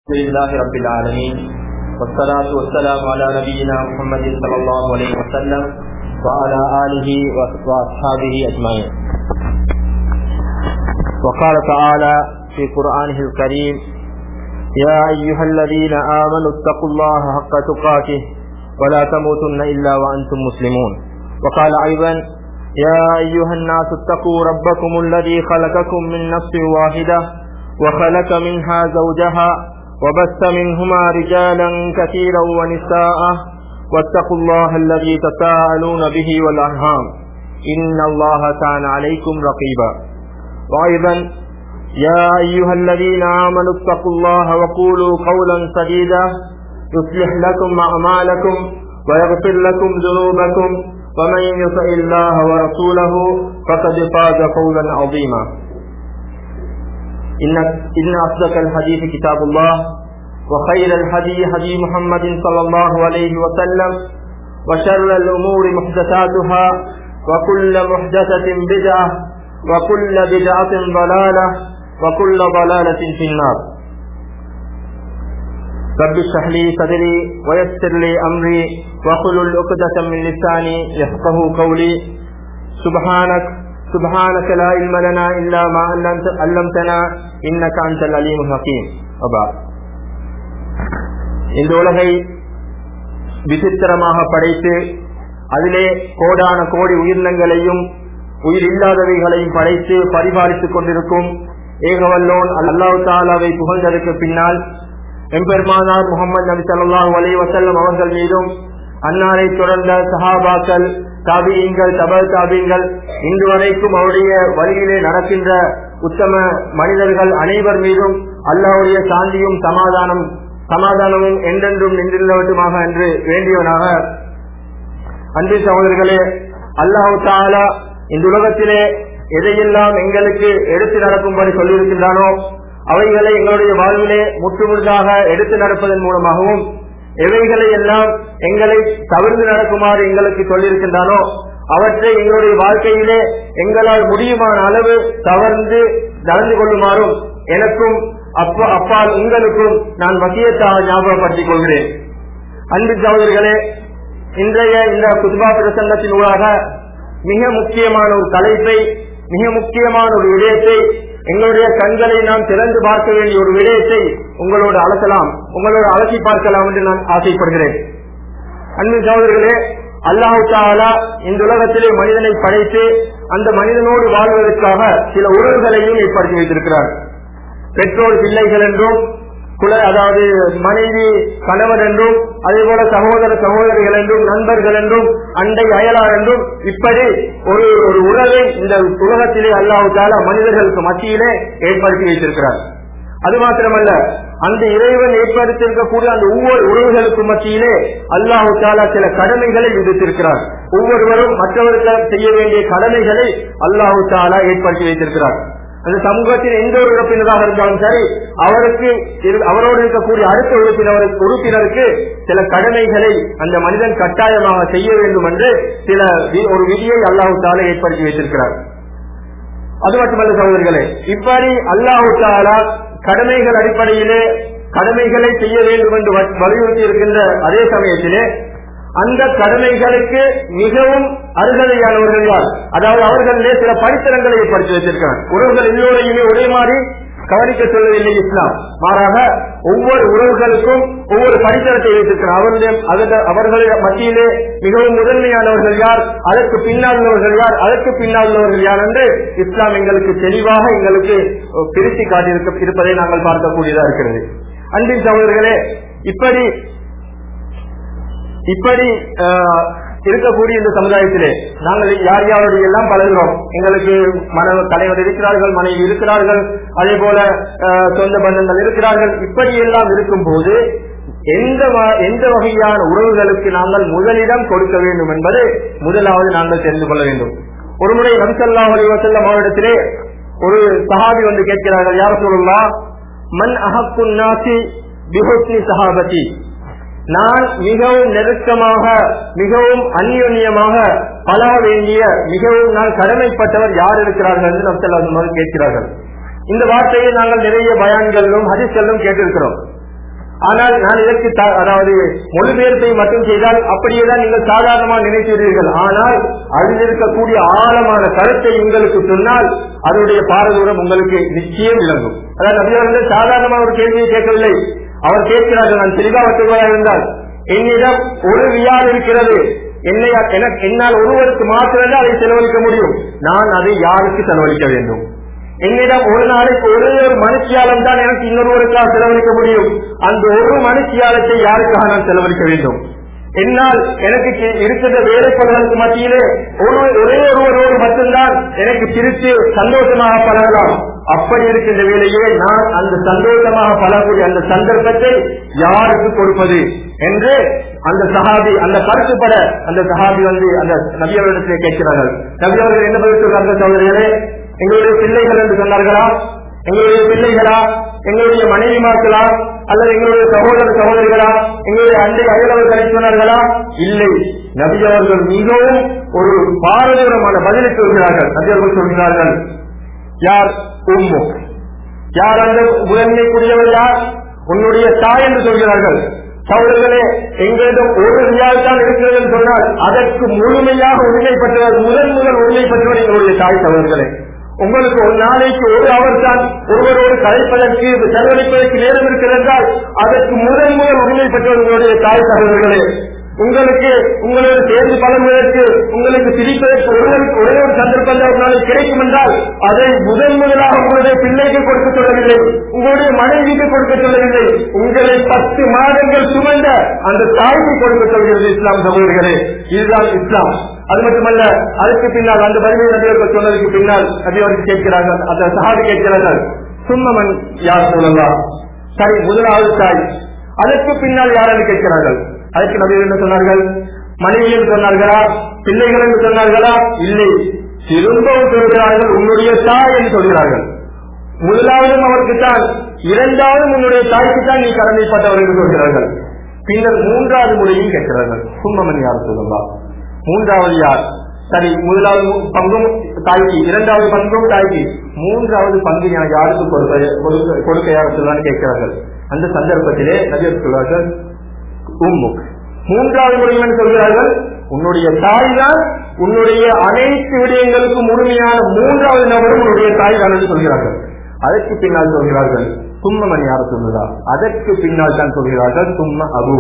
لله رب العالمين والصلاة والسلام على نبينا محمد صلى الله عليه وسلم وعلى آله وأصحابه أجمعين وقال تعالى في قرآنه الكريم يا أيها الذين آمنوا اتقوا الله حق تقاته ولا تموتن إلا وأنتم مسلمون وقال أيضا يا أيها الناس اتقوا ربكم الذي خلقكم من نفس واحدة وخلق منها زوجها وبث منهما رجالا كثيرا ونساء واتقوا الله الذي تساءلون به والأرحام إن الله كان عليكم رقيبا وأيضا يا أيها الذين آمنوا اتقوا الله وقولوا قولا سديدا يصلح لكم أعمالكم ويغفر لكم ذنوبكم ومن يطع الله ورسوله فقد فاز فوزا عظيما إن إن أصدق الحديث كتاب الله وخير الهدي هدي محمد صلى الله عليه وسلم وشر الأمور محدثاتها وكل محدثة بدعة وكل بدعة ضلالة وكل ضلالة في النار رب اشرح لي صدري ويسر لي أمري واحلل عقدة من لساني يفقه قولي سبحانك سبحانك لا علم لنا إلا ما علمتنا إنك أنت العليم الحكيم وبعد இந்த உலகை விசித்திரமாக படைத்து அதிலே கோடான கோடி உயிரினங்களையும் உயிர் இல்லாதவைகளையும் படைத்து பரிபாலித்துக் கொண்டிருக்கும் ஏகவல்லோன் அல்லாஹு தாலாவை புகழ்ந்ததற்கு பின்னால் எம்பெருமானார் முகமது நபி சல்லாஹூ அலி வசல்லம் அவர்கள் மீதும் அன்னாரை தொடர்ந்த சஹாபாக்கள் தாபியங்கள் தபல் தாபியங்கள் இன்று வரைக்கும் அவருடைய வழியிலே நடக்கின்ற உத்தம மனிதர்கள் அனைவர் மீதும் அல்லாவுடைய சாந்தியும் சமாதானம் சமாதானமும் என்றென்றும் நின்றுள்ளவட்டுமாக என்று வேண்டியவனாக அன்பு சகோதரர்களே அல்லாஹு தாலா இந்த உலகத்திலே எதையெல்லாம் எங்களுக்கு எடுத்து நடக்கும்படி சொல்லியிருக்கின்றானோ அவைகளை எங்களுடைய வாழ்விலே முற்றுமுழுதாக எடுத்து நடப்பதன் மூலமாகவும் எவைகளை எல்லாம் எங்களை தவிர்த்து நடக்குமாறு எங்களுக்கு சொல்லியிருக்கின்றானோ அவற்றை எங்களுடைய வாழ்க்கையிலே எங்களால் முடியுமான அளவு தவறுந்து நடந்து கொள்ளுமாறும் எனக்கும் அப்பா அப்பால் உங்களுக்கும் நான் வசியத்தாக ஞாபகப்படுத்திக் கொள்கிறேன் அன்பு சகோதரிகளே இன்றைய இந்த குத்பா பிரசங்கத்தின் ஊடாக மிக முக்கியமான ஒரு தலைப்பை மிக முக்கியமான ஒரு விடயத்தை எங்களுடைய கண்களை நாம் திறந்து பார்க்க வேண்டிய ஒரு விடயத்தை உங்களோடு அலசலாம் உங்களோடு அலசி பார்க்கலாம் என்று நான் ஆசைப்படுகிறேன் அன்பு சகோதரர்களே அல்லாஹு தாலா இந்த உலகத்திலே மனிதனை படைத்து அந்த மனிதனோடு வாழ்வதற்காக சில உறவுகளையும் ஏற்படுத்தி வைத்திருக்கிறார் பெற்றோர் பிள்ளைகள் என்றும் குல அதாவது மனைவி கணவன் என்றும் அதே போல சகோதர சகோதரிகள் என்றும் நண்பர்கள் என்றும் அண்டை அயலார் என்றும் இப்படி ஒரு ஒரு உறவை இந்த உலகத்திலே அல்லாஹு தாலா மனிதர்களுக்கு மத்தியிலே ஏற்படுத்தி வைத்திருக்கிறார் அது மாத்திரமல்ல அந்த இறைவன் ஏற்படுத்தியிருக்கக்கூடிய அந்த ஒவ்வொரு உறவுகளுக்கு மத்தியிலே அல்லாஹு தாலா சில கடமைகளை விதித்திருக்கிறார் ஒவ்வொருவரும் மற்றவர்கள் செய்ய வேண்டிய கடமைகளை அல்லாஹு தாலா ஏற்படுத்தி வைத்திருக்கிறார் அந்த சமூகத்தின் எந்த ஒரு உறுப்பினராக இருந்தாலும் சரி அவருக்கு அவரோடு இருக்கக்கூடிய அடுத்த உறுப்பினர் உறுப்பினருக்கு சில கடமைகளை அந்த மனிதன் கட்டாயமாக செய்ய வேண்டும் என்று சில ஒரு விதியை அல்லாஹு தாலா ஏற்படுத்தி வைத்திருக்கிறார் அது மட்டுமல்ல சகோதரர்களே இவ்வாறு அல்லாஹு தாலா கடமைகள் அடிப்படையிலே கடமைகளை செய்ய வேண்டும் என்று வலியுறுத்தி இருக்கின்ற அதே சமயத்திலே அந்த கடமைகளுக்கு மிகவும் அருகதையானவர்கள் யார் அதாவது அவர்களிலே சில படித்தரங்களை ஏற்படுத்தி வைத்திருக்கிறார் உறவுகள் எல்லோரையுமே ஒரே மாதிரி கவனிக்க சொல்லவில்லை இஸ்லாம் மாறாக ஒவ்வொரு உறவுகளுக்கும் ஒவ்வொரு படித்தரத்தை வைத்திருக்கிறார் அவர்களுடைய அவர்களுடைய மத்தியிலே மிகவும் முதன்மையானவர்கள் யார் அதற்கு பின்னால் உள்ளவர்கள் யார் அதற்கு பின்னால் உள்ளவர்கள் யார் என்று இஸ்லாம் எங்களுக்கு தெளிவாக எங்களுக்கு பிரித்து காட்டியிருக்க இருப்பதை நாங்கள் பார்க்கக்கூடியதா இருக்கிறது அன்பின் சகோதரர்களே இப்படி இப்படி இருக்கக்கூடிய இந்த சமுதாயத்திலே நாங்கள் யார் யாருடைய எல்லாம் பழகிறோம் எங்களுக்கு மன தலைவர் இருக்கிறார்கள் மனைவி இருக்கிறார்கள் அதே போல சொந்த பந்தங்கள் இருக்கிறார்கள் இப்படி எல்லாம் இருக்கும் போது எந்த எந்த வகையான உறவுகளுக்கு நாங்கள் முதலிடம் கொடுக்க வேண்டும் என்பது முதலாவது நாங்கள் தெரிந்து கொள்ள வேண்டும் ஒருமுறை நம்சல்லா அலிவசல்லம் அவரிடத்திலே ஒரு சஹாபி வந்து கேட்கிறார்கள் யார் சொல்லலாம் மண் அஹக்குன் நாசி பிஹோஸ்னி சஹாபதி நான் மிகவும் நெருக்கமாக மிகவும் அந்யோன்யமாக பழக வேண்டிய மிகவும் நான் கடமைப்பட்டவர் யார் இருக்கிறார்கள் என்று நம் கேட்கிறார்கள் இந்த வார்த்தையை நாங்கள் நிறைய பயான்களிலும் ஹதிஸ்களிலும் கேட்டிருக்கிறோம் ஆனால் நான் இதற்கு த- அதாவது மொழிபெயர்ப்பை மட்டும் செய்தால் அப்படியே தான் நீங்கள் சாதாரணமாக நினைக்கிறீர்கள் ஆனால் அதில் இருக்கக்கூடிய ஆழமான கருத்தை உங்களுக்கு சொன்னால் அதனுடைய பாரதூரம் உங்களுக்கு நிச்சயம் விளங்கும் அதாவது நபி அவர்கள் சாதாரணமாக ஒரு கேள்வியை கேட்கவில்லை அவர் கேட்கிறார்கள் நான் தெளிவாக இருந்தால் என்னிடம் ஒரு ரியால் இருக்கிறது என்னை எனக்கு என்னால் ஒருவருக்கு மாத்திரமே அதை செலவழிக்க முடியும் நான் அதை யாருக்கு செலவழிக்க வேண்டும் என்னிடம் ஒரு நாளைக்கு ஒரே ஒரு மனுஷியாலம் தான் எனக்கு இன்னொருவருக்காக செலவழிக்க முடியும் அந்த ஒரு மனுஷியாலத்தை யாருக்காக நான் செலவழிக்க வேண்டும் என்னால் எனக்கு கி- இருக்கின்ற வேலைப்படங்களுக்கு மத்தியிலே ஒரு ஒரே ஒருவரோடு மட்டும்தான் எனக்கு சிரித்து சந்தோஷமாக பழகலாம் அப்படி இருக்கின்ற வேலையே நான் அந்த சந்தோஷமாக பழகக்கூடிய அந்த சந்தர்ப்பத்தை யாருக்கு கொடுப்பது என்று அந்த சஹாபி அந்த கருத்துப்பட அந்த சஹாபி வந்து அந்த நபியவரிடத்திலே கேட்கிறார்கள் நபியவர்கள் என்ன பதில் சொல்றார்கள் சகோதரர்களே எங்களுடைய பிள்ளைகள் என்று சொன்னார்களா எங்களுடைய பிள்ளைகளா எங்களுடைய மனைவிமார்களா அல்லது எங்களுடைய சகோதர சகோதரிகளா எங்களுடைய அண்டை அயலவர்களை சொன்னார்களா இல்லை நபி அவர்கள் மிகவும் ஒரு பாரதூரமான பதிலை சொல்கிறார்கள் நபி அவர்கள் சொல்கிறார்கள் யார் உம்மு யார் அந்த முதன்மைக்குரியவர் யார் உன்னுடைய தாய் என்று சொல்கிறார்கள் சகோதரர்களே எங்களிடம் ஒரு ரியால் தான் இருக்கிறது என்று சொன்னால் அதற்கு முழுமையாக உரிமை பெற்றவர் முதன் முதல் உரிமை பெற்றவர் எங்களுடைய தாய் சகோதரர்களே உங்களுக்கு ஒரு நாளைக்கு ஒரு அவர் தான் ஒருவரோடு கலைப்பதற்கு செலவழிப்பதற்கு நேரம் இருக்கிறது என்றால் அதற்கு முதன் முதல் உரிமை பெற்றவர் உங்களுடைய தாய் சகோதரர்களே உங்களுக்கு உங்களோட சேர்ந்து பழகுவதற்கு உங்களுக்கு சிரிப்பதற்கு ஒருவருக்கு ஒரே ஒரு சந்தர்ப்பம் தான் ஒரு நாளைக்கு கிடைக்கும் என்றால் அதை முதன் முதலாக உங்களுடைய பிள்ளைக்கு கொடுக்க சொல்லவில்லை உங்களுடைய மனைவிக்கு கொடுக்க சொல்லவில்லை உங்களை பத்து மாதங்கள் சுமந்த அந்த தாய்க்கு கொடுக்க சொல்கிறது இஸ்லாம் சகோதரர்களே இதுதான் இஸ்லாம் அது மட்டுமல்ல அதுக்கு பின்னால் அந்த பதிலை நபியர்கள் சொன்னதுக்கு பின்னால் நபியவர்கள் கேட்கிறார்கள் அந்த சகாதி கேட்கிறார்கள் சும்மமன் யார் சொல்லலாம் சரி முதலாவது தாய் அதற்கு பின்னால் யார் என்று கேட்கிறார்கள் அதற்கு நபிகள் என்ன சொன்னார்கள் மனைவி என்று சொன்னார்களா பிள்ளைகள் என்று சொன்னார்களா இல்லை திரும்பவும் சொல்கிறார்கள் உன்னுடைய தாய் என்று சொல்கிறார்கள் முதலாவதும் அவருக்கு தான் இரண்டாவதும் உன்னுடைய தாய்க்கு தான் நீ கடமைப்பட்டவர் என்று சொல்கிறார்கள் பின்னர் மூன்றாவது முறையும் கேட்கிறார்கள் கும்பமன் யார் சொல்லலாம் மூன்றாவது யார் சரி முதலாவது பங்கும் தாய்க்கு இரண்டாவது பங்கும் தாய்க்கு மூன்றாவது பங்கு நான் யாருக்கு கொடுக்க கொடுக்க- கொடுக்க யார் சொல்லலான்னு கேட்கிறார்கள் அந்த சந்தர்ப்பத்திலே நபியர் சொல்வார்கள் உம்முக் மூன்றாவது முறையில் சொல்கிறார்கள் உன்னுடைய தாய் தான் உன்னுடைய அனைத்து விடயங்களுக்கும் முழுமையான மூன்றாவது நபரும் உன்னுடைய தாய் தான் என்று சொல்கிறார்கள் அதற்கு பின்னால் சொல்கிறார்கள் தும்மமன் யார் சொல்லுதா அதற்கு பின்னால் தான் சொல்கிறார்கள் தும்ம அபு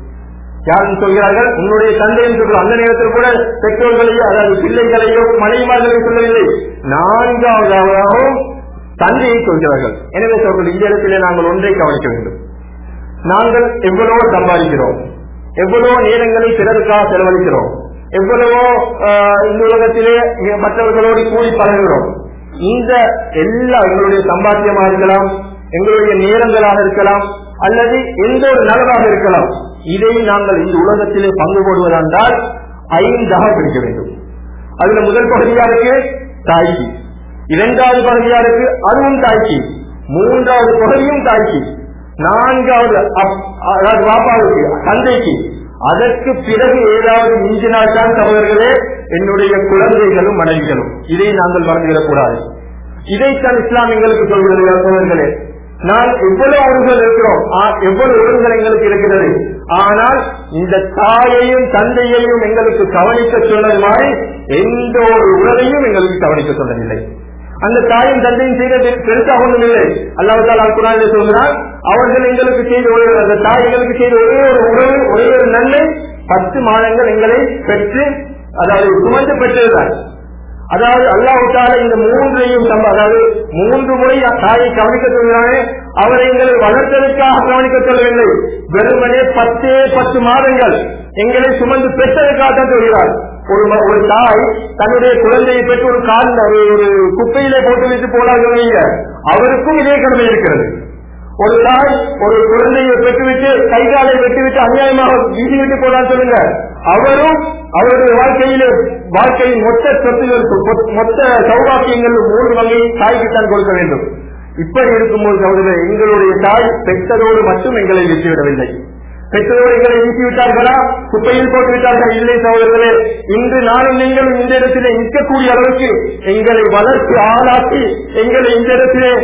யாரும் சொல்கிறார்கள் உன்னுடைய தந்தையும் சொல்கிறார் அந்த நேரத்தில் கூட பெற்றோர்களையோ அதாவது பிள்ளைகளையோ மனைவிமார்களையும் சொல்லவில்லை நான்காவதாகவும் தந்தையை சொல்கிறார்கள் எனவே சொல்கள் இந்த இடத்திலே நாங்கள் ஒன்றை கவனிக்க வேண்டும் நாங்கள் எவ்வளவோ சம்பாதிக்கிறோம் எவ்வளவோ நேரங்களை பிறருக்காக செலவழிக்கிறோம் எவ்வளவோ ஆஹ், இந்த உலகத்திலே மற்றவர்களோடு கூடி பழகுகிறோம் இந்த எல்லா எங்களுடைய சம்பாத்தியமாக இருக்கலாம் எங்களுடைய நேரங்களாக இருக்கலாம் அல்லது எந்த ஒரு நலனாக இருக்கலாம் இதை நாங்கள் இந்த உலகத்திலே பங்கு போடுவதென்றால் ஐந்தாக பிரிக்க வேண்டும் அதுல முதல் பகுதியா இருக்கு தாய்க்கு இரண்டாவது பகுதியா இருக்கு அதுவும் தாய்க்கு மூன்றாவது பகுதியும் தாய்க்கு நான்காவது அப்- அதாவது பாப்பாவுக்கு தந்தைக்கு அதற்கு பிறகு ஏதாவது மிஞ்சினால் தான் சகோதரர்களே என்னுடைய குழந்தைகளும் மனைவிகளும் இதை நாங்கள் மறந்துவிடக் கூடாது இதைத்தான் இஸ்லாம் எங்களுக்கு சொல்கிறது சகோதரர்களே நான் எவ்வளவு உறவுகள் இருக்கிறோம் ஆ- எவ்வளவு உறவுகள் எங்களுக்கு இருக்கிறது ஆனால் இந்த தாயையும் தந்தையையும் எங்களுக்கு கவனிக்க சொன்னது மாதிரி எந்த ஒரு உறவையும் எங்களுக்கு கவனிக்க சொன்னதில்லை அந்த தாயும் தந்தையும் செய்தது பெருசாக ஒன்றும் இல்லை அல்லாவதால் அல்குரானிலே சொல்கிறார் அவர்கள் எங்களுக்கு செய்த ஒரு அந்த தாய் எங்களுக்கு செய்த ஒரே ஒரு உறவு ஒரே ஒரு நன்மை பத்து மாதங்கள் எங்களை பெற்று அதாவது சுமந்து பெற்றதுதான் அதாவது அல்லாஹால இந்த மூன்றையும் சம்ப- அதாவது மூன்று முறை தாயை கவனிக்க சொல்கிறானே அவரை எங்களை வளர்த்ததற்காக கவனிக்க சொல்லவில்லை வெறுமனே பத்தே பத்து மாதங்கள் எங்களை சுமந்து பெற்றதற்காக தான் சொல்கிறார் ஒரு ம- ஒரு தாய் தன்னுடைய குழந்தையை பெற்று ஒரு கால் ஒரு ஒரு குப்பையிலே போட்டு வைத்து போடாதவங்க அவருக்கும் இதே கடமை இருக்கிறது ஒரு தாய் ஒரு குழந்தையை பெற்றுவிட்டு கைகாலை வெட்டிவிட்டு அநியாயமாக வீசிவிட்டு போனான்னு சொல்லுங்க அவரும் அவருடைய வாழ்க்கையிலே வாழ்க்கையின் மொத்த சொத்துகள் மொ- மொத்த சௌபாக்கியங்கள் மூன்று வகை தாய்க்குத்தான் கொடுக்க வேண்டும் இப்படி இருக்கும்போது சகோதரர் எங்களுடைய தாய் பெற்றதோடு மட்டும் எங்களை விட்டுவிடவில்லை பெற்றோர் எங்களை வீசிவிட்டார்களா குப்பையில் போட்டு விட்டார்கள் இல்லை சகோதரர்களே இன்று நானும் நீங்களும் இந்த இடத்திலே நிற்கக்கூடிய அளவுக்கு எங்களை வளர்த்து ஆளாக்கி எங்களை இந்த இடத்திலே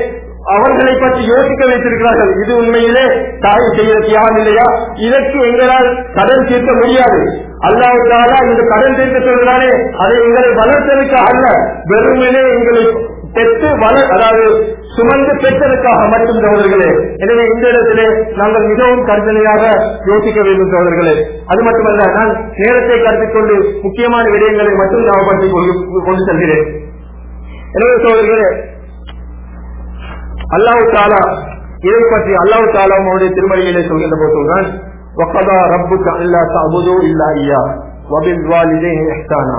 அவர்களை பற்றி யோசிக்க வைத்திருக்கிறார்கள் இது உண்மையிலே தாய் செய்கிற தியாகம் இல்லையா இதற்கு எங்களால் கடன் தீர்க்க முடியாது அல்லாவுக்காக இந்த கடன் தீர்க்க சொல்கிறானே அதை எங்களை வளர்த்ததுக்காக அல்ல வெறுமனே எங்களை பெற்று வளர் அதாவது சுமந்து பெற்றதற்காக மட்டும் தோழர்களே எனவே இந்த இடத்திலே நாங்கள் மிகவும் கருத்தனையாக யோசிக்க வேண்டும் தோழர்களே அது மட்டுமல்ல நான் நேரத்தை கருத்தில் கொண்டு முக்கியமான விடயங்களை மட்டும் ஞாபகப்படுத்திக் கொண்டு கொண்டு செல்கிறேன் எனவே சோதர்களே அல்லாஹு தாலா இதை பற்றி அல்லாஹு தாலா அவனுடைய திருமலையிலே சொல்கின்ற போது சொல்றான் وَقَضَى رَبُّكَ أَلَّا تَعْبُدُوا إِلَّا إِيَّاهُ وَبِالْوَالِدَيْنِ إِحْسَانًا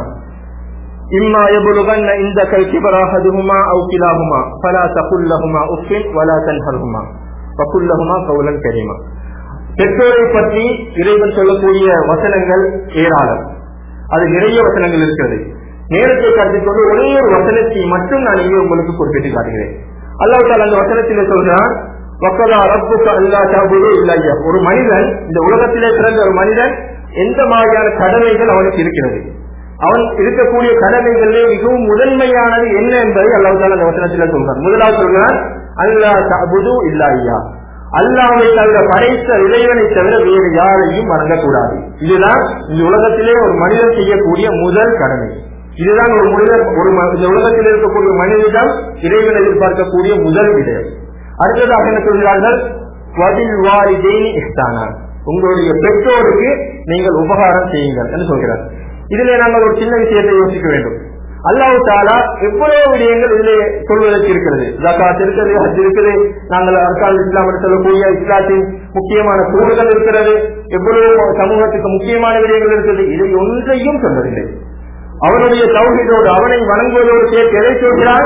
إما يبلغن عندك الكبر أحدهما أو كلاهما فلا تقل لهما أف ولا تنهرهما وقل لهما قولا كريما பெற்றோரை பற்றி இறைவன் சொல்லக்கூடிய வசனங்கள் ஏராளம் அது நிறைய வசனங்கள் இருக்கிறது நேரத்தை கருத்தில் கொண்டு ஒரே ஒரு வசனத்தை மட்டும் நான் இங்கே உங்களுக்கு குறிப்பிட்டு காட்டுகிறேன் அல்லாஹால அந்த வசனத்திலே சொல்றான் வக்கதா ரப்புக்கு அல்லா சாபுதே இல்லையா ஒரு மனிதன் இந்த உலகத்திலே பிறந்த ஒரு மனிதன் எந்த மாதிரியான கடமைகள் அவனுக்கு இருக்கிறது அவன் இருக்கக்கூடிய கடமைகளிலே மிகவும் முதன்மையானது என்ன என்பதை அல்லாஹால அந்த வசனத்திலே சொல்றான் முதலாவது சொல்றான் அல்லா சாபுது இல்லையா அல்லாவை தவிர படைத்த இறைவனை தவிர வேறு யாரையும் வணங்கக்கூடாது இதுதான் இந்த உலகத்திலே ஒரு மனிதன் செய்யக்கூடிய முதல் கடமை இதுதான் ஒரு மனிதர் ஒரு ம- இந்த உலகத்தில் இருக்கக்கூடிய மனிதனிடம் இறைவன் எதிர்பார்க்கக்கூடிய முதல் விடயம் அடுத்ததாக என்ன சொல்கிறார்கள் வதில் வாரிதேனி இஸ்தானா உங்களுடைய பெற்றோருக்கு நீங்கள் உபகாரம் செய்யுங்கள் என்று சொல்கிறார் இதிலே நாங்கள் ஒரு சின்ன விஷயத்தை யோசிக்க வேண்டும் அல்லாஹ் தாலா எவ்வளவு விடயங்கள் இதிலே சொல்வதற்கு இருக்கிறது ஜகாத் இருக்கிறது ஹஜ் இருக்குது நாங்கள் அர்கால் இஸ்லாம் என்று சொல்லக்கூடிய இஸ்லாத்தின் முக்கியமான கூறுகள் இருக்கிறது எவ்வளவு சமூகத்துக்கு முக்கியமான விடயங்கள் இருக்கிறது இதை ஒன்றையும் சொல்லவில்லை அவனுடைய தௌஹீதோடு அவனை வணங்குவதோடு சேர்த்து எதை சொல்கிறான்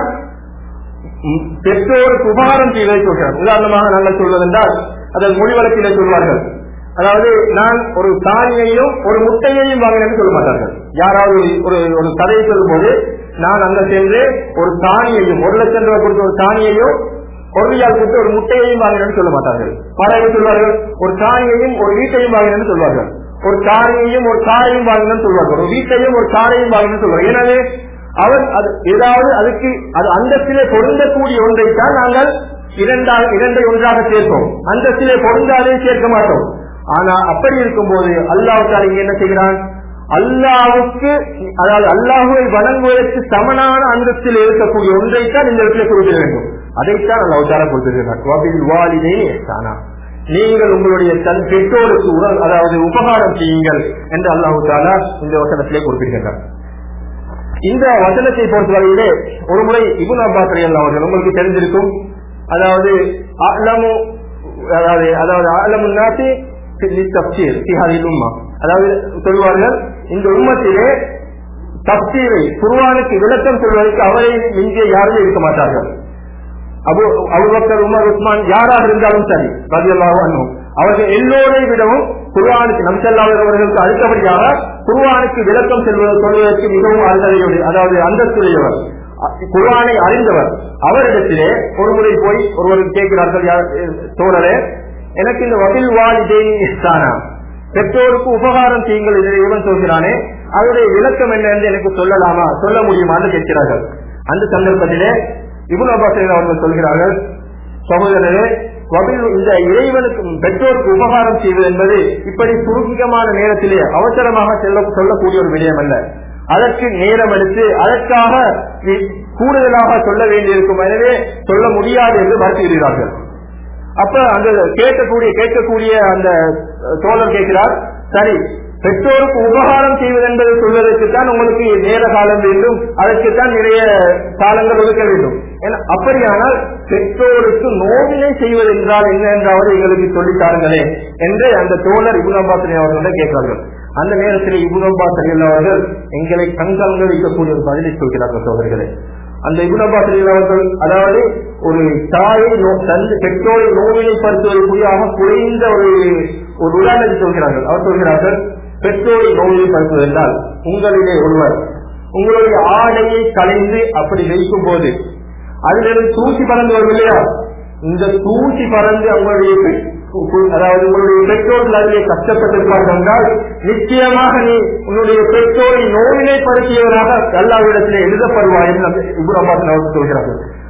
ம், பெற்றோருக்கு உபகாரம் செய்வதை சொல்கிறார் உதாரணமாக நாங்கள் சொல்வதென்றால் அதன் மொழி வழக்கிலே சொல்வார்கள் அதாவது நான் ஒரு தானியையும் ஒரு முட்டையையும் வாங்கினேன்னு சொல்ல மாட்டார்கள் யாராவது ஒரு- ஒரு ஒரு கதையை சொல்லும் போது நான் அங்க சென்று ஒரு தானியையும் ஒரு லட்சம் ரூபாய் கொடுத்த ஒரு தானியையும் ஒரு ரியால் கொடுத்து ஒரு முட்டையையும் வாங்கினேன்னு சொல்ல மாட்டார்கள் பறவை சொல்வார்கள் ஒரு தானியையும் ஒரு வீட்டையும் வாங்கினேன்னு சொல்வார்கள் ஒரு காரையும் ஒரு காரையும் வாங்கினு சொல்வார்கள் ஒரு வீட்டையும் ஒரு காரையும் வாங்கினு சொல்வார்கள் எனவே அவர் அது ஏதாவது அதுக்கு அது அந்தத்திலே பொருந்தக்கூடிய ஒன்றை தான் நாங்கள் இரண்டாக இரண்டை ஒன்றாக சேர்ப்போம் அந்தத்திலே பொருந்தாதே சேர்க்க மாட்டோம் ஆனா அப்படி இருக்கும்போது அல்லாஹால இங்க என்ன செய்கிறான் அல்லாவுக்கு அதாவது அல்லாஹுவை வணங்குவதற்கு சமனான அந்தஸ்தில் இருக்கக்கூடிய ஒன்றைத்தான் இந்த இடத்துல குறிப்பிட வேண்டும் அதைத்தான் அல்லாஹால கொடுத்திருக்கிறார் நீங்கள் உங்களுடைய தன் பெற்றோருக்கு உற- அதாவது உபகாரம் செய்யுங்கள் என்று அல்லாஹு தாலா இந்த வசனத்திலே குறிப்பிடுகின்றார் இந்த வசனத்தை பொறுத்தவரையிலே ஒரு முறை இபுன் அப்பாஸ் ரலியல்லாஹு அவர்கள் உங்களுக்கு தெரிஞ்சிருக்கும் அதாவது அலமு அதாவது அதாவது அலமு நாசி தப்சீர் சிஹாரில் உம்மா அதாவது சொல்வார்கள் இந்த உம்மத்திலே தப்சீரை குர்ஆனுக்கு விளக்கம் சொல்வதற்கு அவரை மிஞ்சிய யாருமே இருக்க மாட்டார்கள் அபு அபுபக்கர் உமர் உஸ்மான் யாராக இருந்தாலும் சரி ரலியல்லாஹு அன்ஹும் அவர்கள் எல்லோரை விடவும் குர்ஆனுக்கு நம்சல்லாஹு அவர்களுக்கு அடுத்தபடியாக குர்ஆனுக்கு விளக்கம் செல்வது சொல்வதற்கு மிகவும் அருகதையுடைய அதாவது அந்தஸ்துடையவர் அ- குர்ஆனை அறிந்தவர் அவரிடத்திலே ஒரு முறை போய் ஒருவருக்கு கேட்கிறார்கள் யார் தோழரே எனக்கு இந்த வகில் வாலிதேன் இஸ்தானா பெற்றோருக்கு உபகாரம் செய்யுங்கள் இதை இவன் சொல்கிறானே அதனுடைய விளக்கம் என்ன என்று எனக்கு சொல்லலாமா சொல்ல முடியுமான்னு கேட்கிறார்கள் அந்த சந்தர்ப்பத்திலே இபுன் அப்பாஸ் அவர்கள் சொல்கிறார்கள் சகோதரரே வபில் இந்த இறைவனுக்கு பெற்றோருக்கு உபகாரம் செய்வது என்பது இப்படி சுருக்கமான நேரத்திலே அவசரமாக செல்ல சொல்லக்கூடிய ஒரு விடயம் அல்ல அதற்கு நேரம் எடுத்து அதற்காக வி- கூடுதலாக சொல்ல வேண்டியிருக்கும் எனவே சொல்ல முடியாது என்று மறுத்துகிறார்கள் அப்ப அந்த கேட்கக்கூடிய கேட்கக்கூடிய அந்த அஹ், தோழர் கேட்கிறார் சரி பெற்றோருக்கு உபகாரம் செய்வது என்பதை சொல்வதற்கு தான் உங்களுக்கு நேர காலம் வேண்டும் அதற்குத்தான் நிறைய காலங்கள் ஒதுக்க வேண்டும் ஏன்னா, அப்படியானால் பெற்றோருக்கு நோவினை செய்வது என்றால் என்ன என்றாவது எங்களுக்கு சொல்லித் தாருங்களே என்று அந்த தோழர் இபுன் அப்பாசனை அவர்களிடம் கேட்கிறார்கள் அந்த நேரத்தில் இபுன் அப்பாசனை அவர்கள் எங்களை கண்கால்கள் வைக்கக்கூடிய ஒரு பதிலை சொல்கிறார்கள் சோதர்களே அந்த இபுனபாசிரியர் அவர்கள் அதாவது ஒரு தாயை நோ- தந்து பெற்றோரை நோவினை படுத்துவதற்குரியாக குறைந்த ஒரு ஒரு உதாரணத்தை சொல்கிறார்கள் அவர் சொல்கிறார்கள் பெற்றோரை நோவினை படுத்துவது என்றால் உங்களிலே ஒருவர் உங்களுடைய ஆடையை கலைந்து அப்படி வைக்கும் போது அதிலிருந்து தூசி பறந்து வரும் இல்லையா இந்த தூசி பறந்து அவங்களுடைய பெ- கு- அதாவது உங்களுடைய பெற்றோர்கள் அதிலே கஷ்டப்பட்டிருப்பார்கள் என்றால் நிச்சயமாக நீ உன்னுடைய பெற்றோரை நோவினைப்படுத்தியவராக அல்லாவிடத்திலே எழுதப்படுவாய் என்று இபுர் அப்பாஸ் அவர்கள் சொல்கிறார்கள்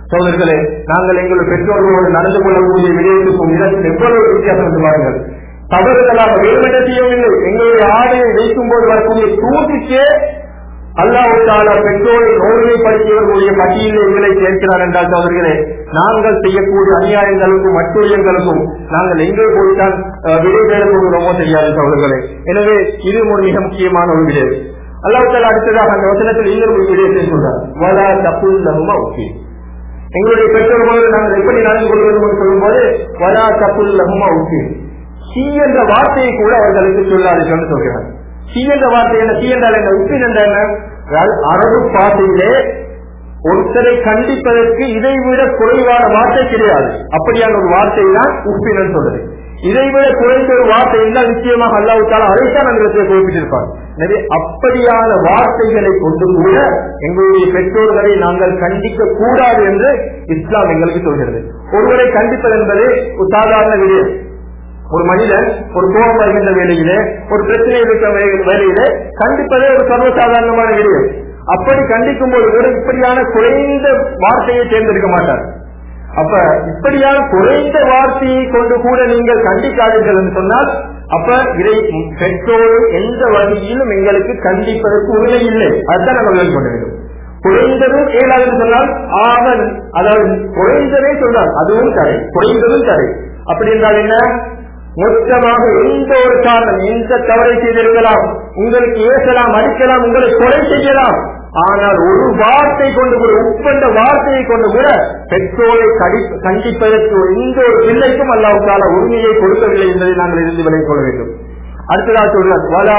சோதர்களே நாங்கள் எங்களுடைய பெற்றோர்களோடு நடந்து கொள்ளக்கூடிய விடயத்துக்கும் இதற்கும் எவ்வளவு வித்தியாசம் என்று பாருங்கள் தவறுதலாக வேறுபட செய்யவில்லை எங்களுடைய ஆடையை வைக்கும் போது வரக்கூடிய தூசிக்கே அல்லாவுக்கான பெற்றோரை நோய்மைப்படுத்தியவர்களுடைய பட்டியலில் எங்களை சேர்க்கிறார் என்றால் சோதர்களே நாங்கள் செய்யக்கூடிய அநியாயங்களுக்கும் அட்டுழியங்களுக்கும் நாங்கள் எங்கே போய்தான் அஹ், விடை தேட போகிறோமோ தெரியாது சோதர்களே எனவே இது ஒரு மிக முக்கியமான ஒரு விடயம் அல்லாவுக்கால அடுத்ததாக அந்த வசனத்தில் இன்னொரு ஒரு விடயத்தை சொல்றார் வலா தப்புல்லமுமா ஓகே எங்களுடைய பெற்றோர்களோடு நாங்கள் எப்படி நடந்து கொள்வது என்று சொல்லும்போது வலா தப்புல்லமுமா ஓகே சி என்ற வார்த்தையை கூட அவர்களுக்கு சொல்லாதீர்கள் என்று சொல்கிறார் சி என்ற வார்த்தை என்ன சி என்றால் என்ன உப்பின் என்ற என்ன அதாவது அரபு பாஷையிலே ஒருத்தரை கண்டிப்பதற்கு இதை விட குறைவான வார்த்தை கிடையாது அப்படியான ஒரு வார்த்தை தான் உப்பினன் சொல்றது இதை விட குறைந்த ஒரு வார்த்தை இருந்தால் நிச்சயமாக அல்லாவுக்கால அதைத்தான் அந்த இடத்துல குறிப்பிட்டிருப்பார் எனவே அப்படியான வார்த்தைகளை கொண்டு கூட எங்களுடைய பெற்றோர்களை நாங்கள் கண்டிக்க கூடாது என்று இஸ்லாம் எங்களுக்கு சொல்கிறது ஒருவரை கண்டிப்பது என்பது ஒரு சாதாரண விடயம் ஒரு மனிதன் ஒரு கோபம் வருகின்ற வேலையிலே ஒரு பிரச்சனை இருக்கிற வே- வேலையிலே கண்டிப்பதே ஒரு சர்வசாதாரணமான விடயம் அப்படி கண்டிக்கும் போது கூட இப்படியான குறைந்த வார்த்தையை தேர்ந்தெடுக்க மாட்டார் அப்ப இப்படியான குறைந்த வார்த்தையை கொண்டு கூட நீங்கள் கண்டிக்காதீர்கள் என்று சொன்னால் அப்ப இதை பெற்றோர் எந்த வகையிலும் எங்களுக்கு கண்டிப்பதற்கு உரிமை இல்லை அதுதான் நம்ம விளங்கிக் கொள்ள வேண்டும் குறைந்ததும் ஏழாவது சொன்னால் ஆவன் அதாவது குறைந்ததே சொன்னால் அதுவும் தடை குறைந்ததும் தடை அப்படி என்றால் என்ன மொத்தமாக எந்த ஒரு காரணம் எந்த தவறை செய்திருக்கலாம் உங்களுக்கு ஏசலாம் அடிக்கலாம் உங்களை கொலை செய்யலாம் ஆனால் ஒரு வார்த்தை கொண்டு கூட உட்பண்ட வார்த்தையை கொண்டு கூட பெற்றோரை கடி- கண்டிப்பதற்கு எந்த ஒரு பிள்ளைக்கும் அல்லாவுக்கால உரிமையை கொடுக்கவில்லை என்பதை நாங்கள் இருந்து விலகிக் கொள்ள வேண்டும் அடுத்ததாக சொல்றார் வலா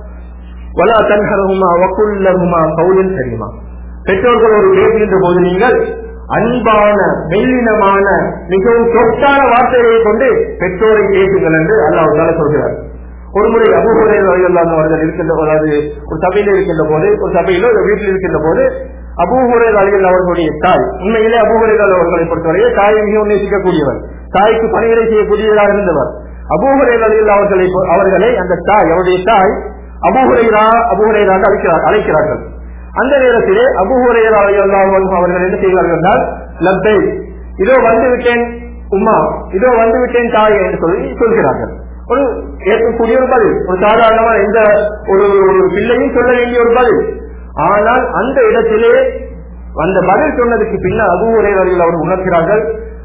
வலா தன்ஹரகுமா வக்குல்லகுமா கவுலின் தெரியுமா பெற்றோர்களோடு பேசுகின்ற போது நீங்கள் அன்பான மெல்லினமான மிகவும் சொத்தான வார்த்தைகளை கொண்டு பெற்றோரை பேசுங்கள் என்று அல்லாஹால சொல்கிறார் ஒரு முறை அபுஹுரை அவர்கள் இருக்கின்ற அதாவது ஒரு சபையில இருக்கின்ற போது ஒரு சபையில ஒரு வீட்டில் இருக்கின்ற போது அபூஹுரை அலிகள் அவர்களுடைய தாய் உண்மையிலே அபூஹுரைகள் அவர்களை பொறுத்தவரையே தாயை மிகவும் நேசிக்கக்கூடியவர் தாய்க்கு பணிகளை செய்யக்கூடியவராக இருந்தவர் அபூஹுரை அலிகள் அவர்களை பொ- அவர்களை அந்த தாய் அவருடைய தாய் அபூஹுரைரா அபூஹுரைரா என்று அழைக்கிறார் அழைக்கிறார்கள் அந்த நேரத்திலே அபுஹுரையர் அவர்கள் என்ன செய்வார்கள் என்றால் லப்பை இதோ வந்து விட்டேன் உம்மா இதோ வந்து விட்டேன் தாய் என்று சொல்லி சொல்கிறார்கள் ஒரு ஏற்கக்கூடிய ஒரு பதில் ஒரு சாதாரணமான எந்த ஒரு ஒரு பிள்ளையும் சொல்ல வேண்டிய ஒரு பதில் ஆனால் அந்த இடத்திலே அந்த பதில் சொன்னதுக்கு பின்னர் அபுஹுரையர்கள் அவர் உணர்கிறார்கள்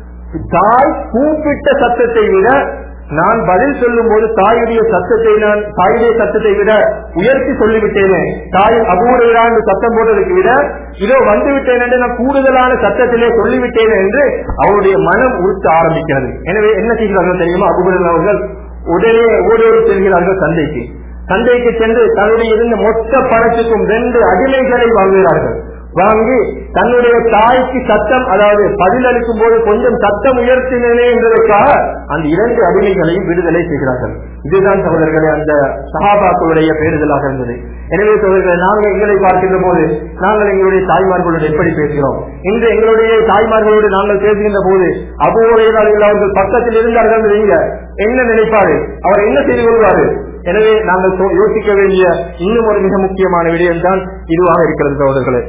தாய் கூப்பிட்ட சத்தத்தை விட நான் பதில் சொல்லும் போது தாயுடைய சத்தத்தை நான் தாயுடைய சத்தத்தை விட உயர்த்தி சொல்லிவிட்டேனே தாய் அபூரையாண்டு சத்தம் போட்டதுக்கு விட இதோ வந்து விட்டேன் என்று நான் கூடுதலான சத்தத்திலே சொல்லிவிட்டேன் என்று அவருடைய மனம் உறுத்த ஆரம்பிக்கிறது எனவே என்ன செய்கிறார்கள் தெரியுமா அபூரல் அவர்கள் உடனே ஓடோடு செல்கிறார்கள் சந்தைக்கு சந்தைக்கு சென்று தன்னுடைய இருந்த மொத்த பணத்துக்கும் ரெண்டு அடிமைகளை வாங்குகிறார்கள் வாங்கி தன்னுடைய தாய்க்கு சத்தம் அதாவது பதிலளிக்கும் போது கொஞ்சம் சத்தம் உயர்த்தினே என்பதற்காக அந்த இரண்டு அடிமைகளையும் விடுதலை செய்கிறார்கள் இதுதான் சகோதரர்களே அந்த சகாபாக்களுடைய பேருதலாக இருந்தது எனவே சகோதரர்களை நாங்கள் எங்களை பார்க்கின்ற போது நாங்கள் எங்களுடைய தாய்மார்களோடு எப்படி பேசுகிறோம் இன்று எங்களுடைய தாய்மார்களோடு நாங்கள் பேசுகின்ற போது அபூரையில் அவர்கள் பக்கத்தில் இருந்தார்கள் நீங்க என்ன நினைப்பாரு அவர் என்ன செய்து கொள்வாரு எனவே நாங்கள் சோ- யோசிக்க வேண்டிய இன்னும் ஒரு மிக முக்கியமான விடயம் தான் இதுவாக இருக்கிறது சகோதரர்களே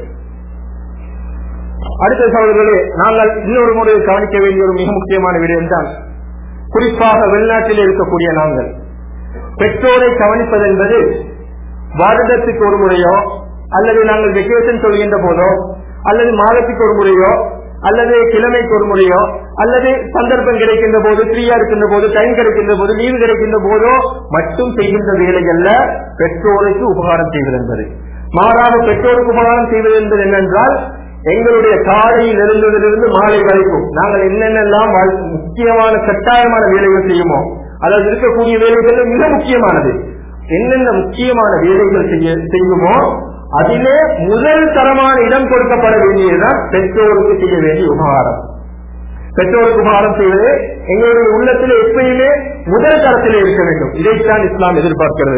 அடுத்த சகோதரர்களே நாங்கள் இன்னொரு முறை கவனிக்க வேண்டிய ஒரு மிக முக்கியமான விடயம் தான் குறிப்பாக வெளிநாட்டில் இருக்கக்கூடிய நாங்கள் பெற்றோரை கவனிப்பது என்பது வருடத்துக்கு ஒரு முறையோ அல்லது நாங்கள் வெக்கேஷன் சொல்கின்ற போதோ அல்லது மாதத்துக்கு ஒரு முறையோ அல்லது கிழமைக்கு ஒரு முறையோ அல்லது சந்தர்ப்பம் கிடைக்கின்ற போது ஃப்ரீயா இருக்கின்ற போது டைம் கிடைக்கின்ற போது லீவு கிடைக்கின்ற போதோ மட்டும் செய்கின்ற வேலைகள்ல பெற்றோருக்கு உபகாரம் செய்வது என்பது மாறாக பெற்றோருக்கு உபகாரம் செய்வது என்பது என்னென்றால் எங்களுடைய காலையில் எழுந்ததிலிருந்து மாலை வரைக்கும் நாங்கள் என்னென்னலாம் வாழ்- முக்கியமான கட்டாயமான வேலைகள் செய்யுமோ அதாவது இருக்கக்கூடிய வேலைகள் மிக முக்கியமானது என்னென்ன முக்கியமான வேலைகள் செய்ய செய்யுமோ அதிலே முதல் தரமான இடம் கொடுக்கப்பட வேண்டியதுதான் பெற்றோருக்கு செய்ய வேண்டிய உபகாரம் பெற்றோருக்கு உபகாரம் செய்வது எங்களுடைய உள்ளத்திலே எப்பயுமே முதல் தரத்திலே இருக்க வேண்டும் இதைத்தான் இஸ்லாம் எதிர்பார்க்கிறது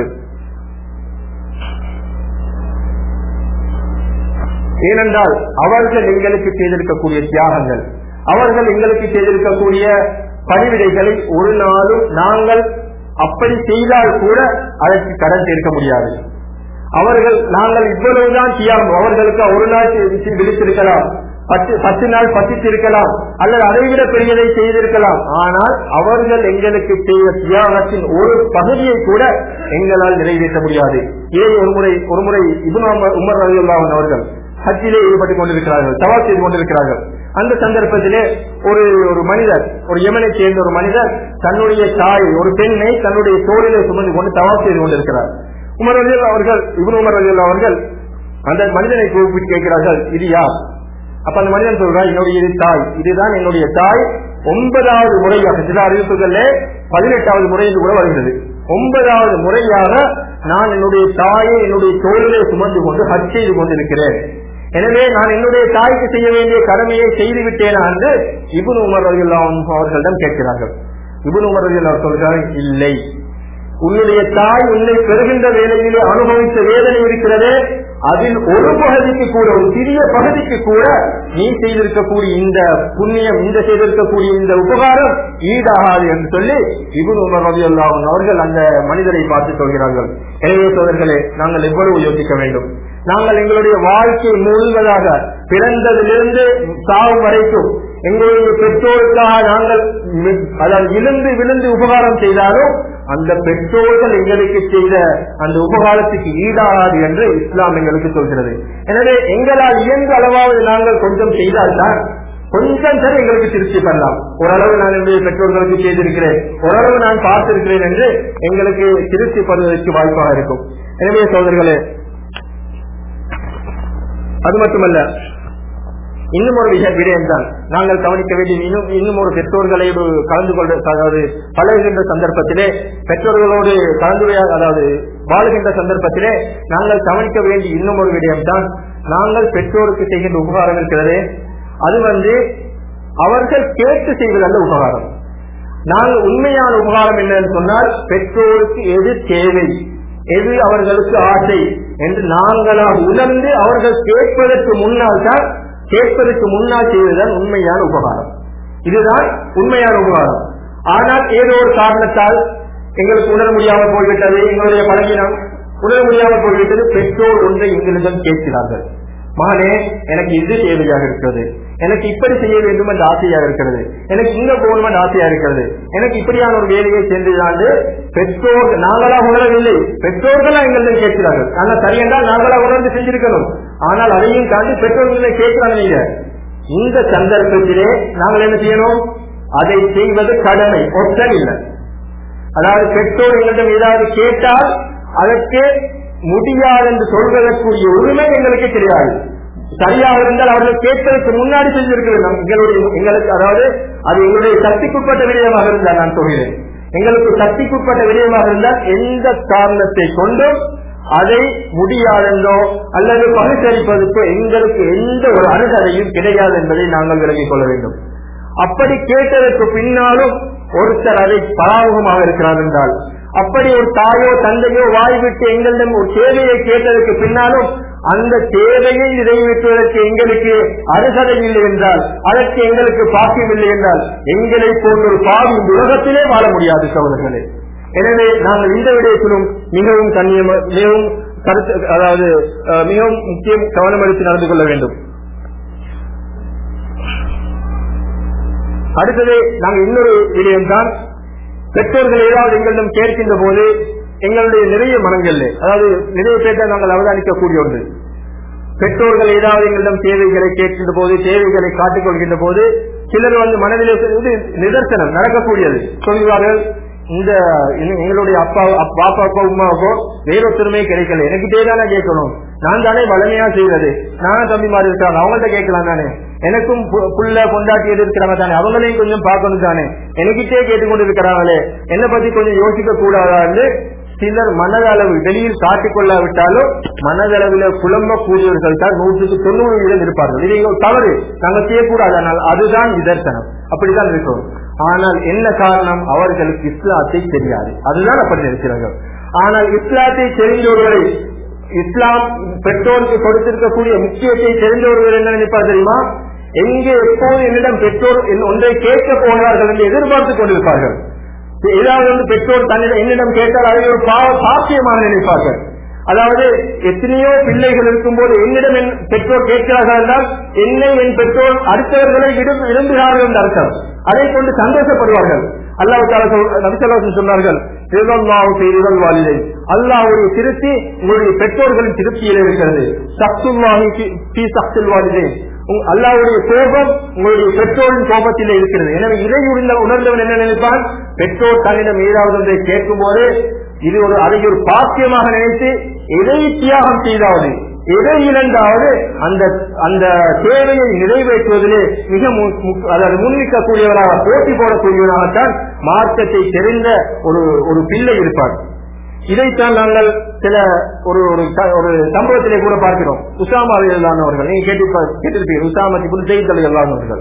ஏனென்றால் அவர்கள் எங்களுக்கு செய்திருக்கக்கூடிய தியாகங்கள் அவர்கள் எங்களுக்கு செய்திருக்கக்கூடிய பணிவிடைகளை ஒரு நாளும் நாங்கள் அப்படி செய்தால் கூட அதற்கு கடன் தீர்க்க முடியாது அவர்கள் நாங்கள் இவ்வளவுதான் தியாகம் அவர்களுக்கு ஒரு நாள் சி- விழித்திருக்கலாம் பத்து பத்து நாள் பசித்திருக்கலாம் அல்லது அதைவிட பெரியதை செய்திருக்கலாம் ஆனால் அவர்கள் எங்களுக்கு செய்த தியாகத்தின் ஒரு பகுதியை கூட எங்களால் நிறைவேற்ற முடியாது இதை ஒரு முறை ஒரு முறை இபுன் உமர் ரவியுல்லாவன் அவர்கள் ஹஜ்ஜிலே ஈடுபட்டுக் கொண்டிருக்கிறார்கள் சவால் செய்து கொண்டிருக்கிறார்கள் அந்த சந்தர்ப்பத்திலே ஒரு ஒரு மனிதர் ஒரு யமனை சேர்ந்த ஒரு மனிதர் தன்னுடைய தாய் ஒரு பெண்ணை தன்னுடைய தோளிலே சுமந்து கொண்டு தவால் செய்து கொண்டிருக்கிறார் உமர் அலி அவர்கள் இவன் உமர் அலி அவர்கள் அந்த மனிதனை கூப்பிட்டு கேட்கிறார்கள் இது யார் அப்ப அந்த மனிதன் சொல்றார் என்னுடைய இது தாய் இதுதான் என்னுடைய தாய் ஒன்பதாவது முறையாக சில அறிவிப்புகள்ல பதினெட்டாவது முறை என்று கூட வருகிறது ஒன்பதாவது முறையாக நான் என்னுடைய தாயை என்னுடைய தோளிலே சுமந்து கொண்டு ஹஜ் செய்து கொண்டிருக்கிறேன் எனவே நான் என்னுடைய தாய்க்கு செய்ய வேண்டிய கடமையை செய்து விட்டேனா என்று இபுன் உமர் அவர்களிடம் கேட்கிறார்கள் இபுன் உமர் அவர் சொல்கிறார்கள் இல்லை உன்னுடைய தாய் உன்னை பெறுகின்ற வேலையிலே அனுபவித்த வேதனை இருக்கிறது அதில் ஒரு பகுதிக்கு கூட ஒரு சிறிய பகுதிக்கு கூட நீ செய்திருக்கக்கூடிய இந்த புண்ணியம் இந்த செய்திருக்கக்கூடிய இந்த உபகாரம் ஈடாகாது என்று சொல்லி இபுன் உமர் ரவி அவர்கள் அந்த மனிதரை பார்த்து சொல்கிறார்கள் எனவே சோதர்களே நாங்கள் எவ்வளவு யோசிக்க வேண்டும் நாங்கள் எங்களுடைய வாழ்க்கை முழுவதாக பிறந்ததிலிருந்து சாவு வரைக்கும் எங்களுடைய பெற்றோருக்காக நாங்கள் அதாவது விழுந்து விழுந்து உபகாரம் செய்தாலும் அந்த பெற்றோர்கள் எங்களுக்கு செய்த அந்த உபகாரத்துக்கு ஈடாகாது என்று இஸ்லாம் எங்களுக்கு சொல்கிறது எனவே எங்களால் இயன்ற அளவாவது நாங்கள் கொஞ்சம் செய்தால்தான் கொஞ்சம் சரி எங்களுக்கு திருப்தி பண்ணலாம் ஓரளவு நான் என்னுடைய பெற்றோர்களுக்கு செய்திருக்கிறேன் ஓரளவு நான் பார்த்திருக்கிறேன் என்று எங்களுக்கு திருப்தி பெறுவதற்கு வாய்ப்பாக இருக்கும் எனவே சோதர்களே அது மட்டுமல்ல இன்னும் ஒரு விஷய விடயம் தான் நாங்கள் கவனிக்க வேண்டிய இன்னும் இன்னும் ஒரு பெற்றோர்களை கலந்து கொள்ள அதாவது பழகுகின்ற சந்தர்ப்பத்திலே பெற்றோர்களோடு கலந்து அதாவது வாழுகின்ற சந்தர்ப்பத்திலே நாங்கள் கவனிக்க வேண்டிய இன்னும் ஒரு விடயம் தான் நாங்கள் பெற்றோருக்கு செய்கின்ற உபகாரம் இருக்கிறதே அது வந்து அவர்கள் கேட்டு செய்வதல்ல உபகாரம் நாங்கள் உண்மையான உபகாரம் என்னன்னு சொன்னால் பெற்றோருக்கு எது தேவை எது அவர்களுக்கு ஆசை என்று நாங்களாக உணர்ந்து அவர்கள் கேட்பதற்கு முன்னால் தான் கேட்பதற்கு முன்னால் செய்வதுதான் உண்மையான உபகாரம் இதுதான் உண்மையான உபகாரம் ஆனால் ஏதோ ஒரு காரணத்தால் எங்களுக்கு உணர முடியாமல் போய்விட்டது எங்களுடைய பழகினம் உணர முடியாமல் போய்விட்டது பெற்றோர் ஒன்றை எங்களிடம் கேட்கிறார்கள் மகனே எனக்கு இது தேவையாக இருக்கிறது எனக்கு இப்படி செய்ய வேண்டும் என்ற ஆசையாக இருக்கிறது எனக்கு இங்க போகணும் என்ற ஆசையாக இருக்கிறது எனக்கு இப்படியான ஒரு வேலையை சென்றுதாண்டு பெற்றோர் நாங்களாக உணரவில்லை பெற்றோர்களா எங்களிடம் கேட்கிறார்கள் ஆனால் சரி என்றால் நாங்களாக உணர்ந்து செஞ்சிருக்கணும் ஆனால் அதையும் தாண்டி பெற்றோர்களை கேட்கிறாங்க நீங்க இந்த சந்தர்ப்பத்திலே நாங்கள் என்ன செய்யணும் அதை செய்வது கடமை ஒற்றல் இல்லை அதாவது பெற்றோர் எங்களிடம் ஏதாவது கேட்டால் அதற்கு முடியாது என்று சொல்வதற்குரிய உரிமை எங்களுக்கு கிடையாது சரியாக இருந்தால் அவர்கள் கேட்பதற்கு முன்னாடி செஞ்சிருக்கிறது எங்களுடைய எங்களுக்கு அதாவது அது எங்களுடைய சக்திக்குட்பட்ட விடயமாக இருந்தால் நான் சொல்கிறேன் எங்களுக்கு சக்திக்குட்பட்ட விடயமாக இருந்தால் எந்த காரணத்தை கொண்டும் அதை முடியாதென்றோ அல்லது பகுத்தரிப்பதற்கோ எங்களுக்கு எந்த ஒரு அணுகதையும் கிடையாது என்பதை நாங்கள் விலகிக் கொள்ள வேண்டும் அப்படி கேட்டதற்கு பின்னாலும் ஒருத்தர் அதை பராமுகமாக இருக்கிறார் என்றால் அப்படி ஒரு தாயோ தந்தையோ வாய்விட்டு எங்களிடம் ஒரு தேவையை கேட்டதற்கு பின்னாலும் அந்த தேவையை நிறைவேற்றுவதற்கு எங்களுக்கு அருகதை இல்லை என்றால் அதற்கு எங்களுக்கு பாக்கியம் இல்லை என்றால் எங்களை போன்ற ஒரு பாவி இந்த உலகத்திலே வாழ முடியாது சோதர்களே எனவே நாங்கள் இந்த விடயத்திலும் மிகவும் கண்ணியம் மிகவும் கருத்து அதாவது மிகவும் முக்கியம் கவனம் எடுத்து நடந்து கொள்ள வேண்டும் அடுத்தது நாங்கள் இன்னொரு விடயம் தான் பெற்றோர்கள் ஏதாவது எங்களிடம் கேட்கின்ற போது எங்களுடைய நிறைய மனங்கள்ல அதாவது நிறைய பேர்த்த நாங்கள் அவதானிக்கக்கூடிய ஒன்று பெற்றோர்கள் ஏதாவது எங்களிடம் தேவைகளை கேட்கின்ற போது தேவைகளை காட்டிக் கொள்கின்ற போது சிலர் வந்து மனதிலே இது நிதர்சனம் நடக்கக்கூடியது சொல்கிறார்கள் இந்த எங்களுடைய அப்பா பாப்பாக்கோ உமாவுக்கோ வேறொத்தருமே கிடைக்கல எனக்கிட்டே தானே கேட்கணும் நான் தானே வலிமையா செய்யறது நானும் தம்பி மாதிரி இருக்காங்க அவங்கள்ட்ட கேட்கலாம் தானே எனக்கும் புள்ள கொண்டாட்டி இருக்கிறாங்க தானே அவங்களையும் கொஞ்சம் பார்க்கணும் தானே எனக்கிட்டே கேட்டுக்கொண்டு இருக்கிறாங்களே என்னை பத்தி கொஞ்சம் யோசிக்க கூடாதான்னு சிலர் மனதளவு வெளியில் காட்டிக் கொள்ளாவிட்டாலும் மனதளவில் புலம்பக்கூடியவர்கள் தான் நூற்றுக்கு தொண்ணூறு வீதம் இருப்பார்கள் இது தவறு நாங்கள் செய்யக்கூடாது ஆனால் அதுதான் நிதர்சனம் அப்படித்தான் இருக்கும் ஆனால் என்ன காரணம் அவர்களுக்கு இஸ்லாத்தை தெரியாது அதுதான் அப்படி இருக்கிறார்கள் ஆனால் இஸ்லாத்தை தெரிந்தவர்களை இஸ்லாம் பெற்றோருக்கு கொடுத்திருக்கக்கூடிய முக்கியத்தை தெரிந்தவர்கள் என்ன நினைப்பார் தெரியுமா எங்கே எப்போது என்னிடம் பெற்றோர் ஒன்றை கேட்க போகிறார்கள் என்று எதிர்பார்த்துக் கொண்டிருப்பார்கள் ஏதாவது வந்து பெற்றோர் தன்னிடம் என்னிடம் கேட்டால் அதை ஒரு பாவ சாத்தியமாக நினைப்பார்கள் அதாவது எத்தனையோ பிள்ளைகள் இருக்கும்போது என்னிடம் என் பெற்றோர் கேட்கிறார்கள் என்றால் என்னை என் பெற்றோர் அடுத்தவர்களை விரும்பு- விரும்புகிறார்கள் என்று அர்த்தம் அதை கொண்டு சந்தோஷப்படுவார்கள் அல்லாஹ் நபிசல்லாசன் சொன்னார்கள் திருவல்லாவு செய்திகள் வாலிலை அல்லாஹுடைய திருப்தி உங்களுடைய பெற்றோர்களின் திருப்தியில் இருக்கிறது சக்துல்லாஹி பி சக்துல் வாலிதை உங்க- அல்லாஹ்வுடைய கோபம் உங்களுடைய பெற்றோரின் கோபத்திலே இருக்கிறது எனவே இதை உள்ள உணர்ந்தவன் என்ன நினைப்பான் பெற்றோர் தன்னிடம் ஏதாவது ஒன்றை கேட்கும் போது இது ஒரு அதை ஒரு பாக்கியமாக நினைத்து எதை தியாகம் செய்தாவது எதை இழந்தாவது அந்த அந்த தேவையை நிறைவேற்றுவதிலே மிக மு- மு- அதாவது முன்னிக்கக்கூடியவராக போட்டி போடக்கூடியவராகத்தான் மார்க்கத்தை தெரிந்த ஒரு ஒரு பிள்ளை இருப்பார் இதைத்தான் நாங்கள் சில ஒரு ஒரு த- ஒரு சம்பவத்திலே கூட பார்க்கிறோம் உசாமா அவர்கள் நீங்க கேட்டு கேட்டிருப்பீங்க உசாமத்தி புல் ஜெயித் அலி அவர்கள்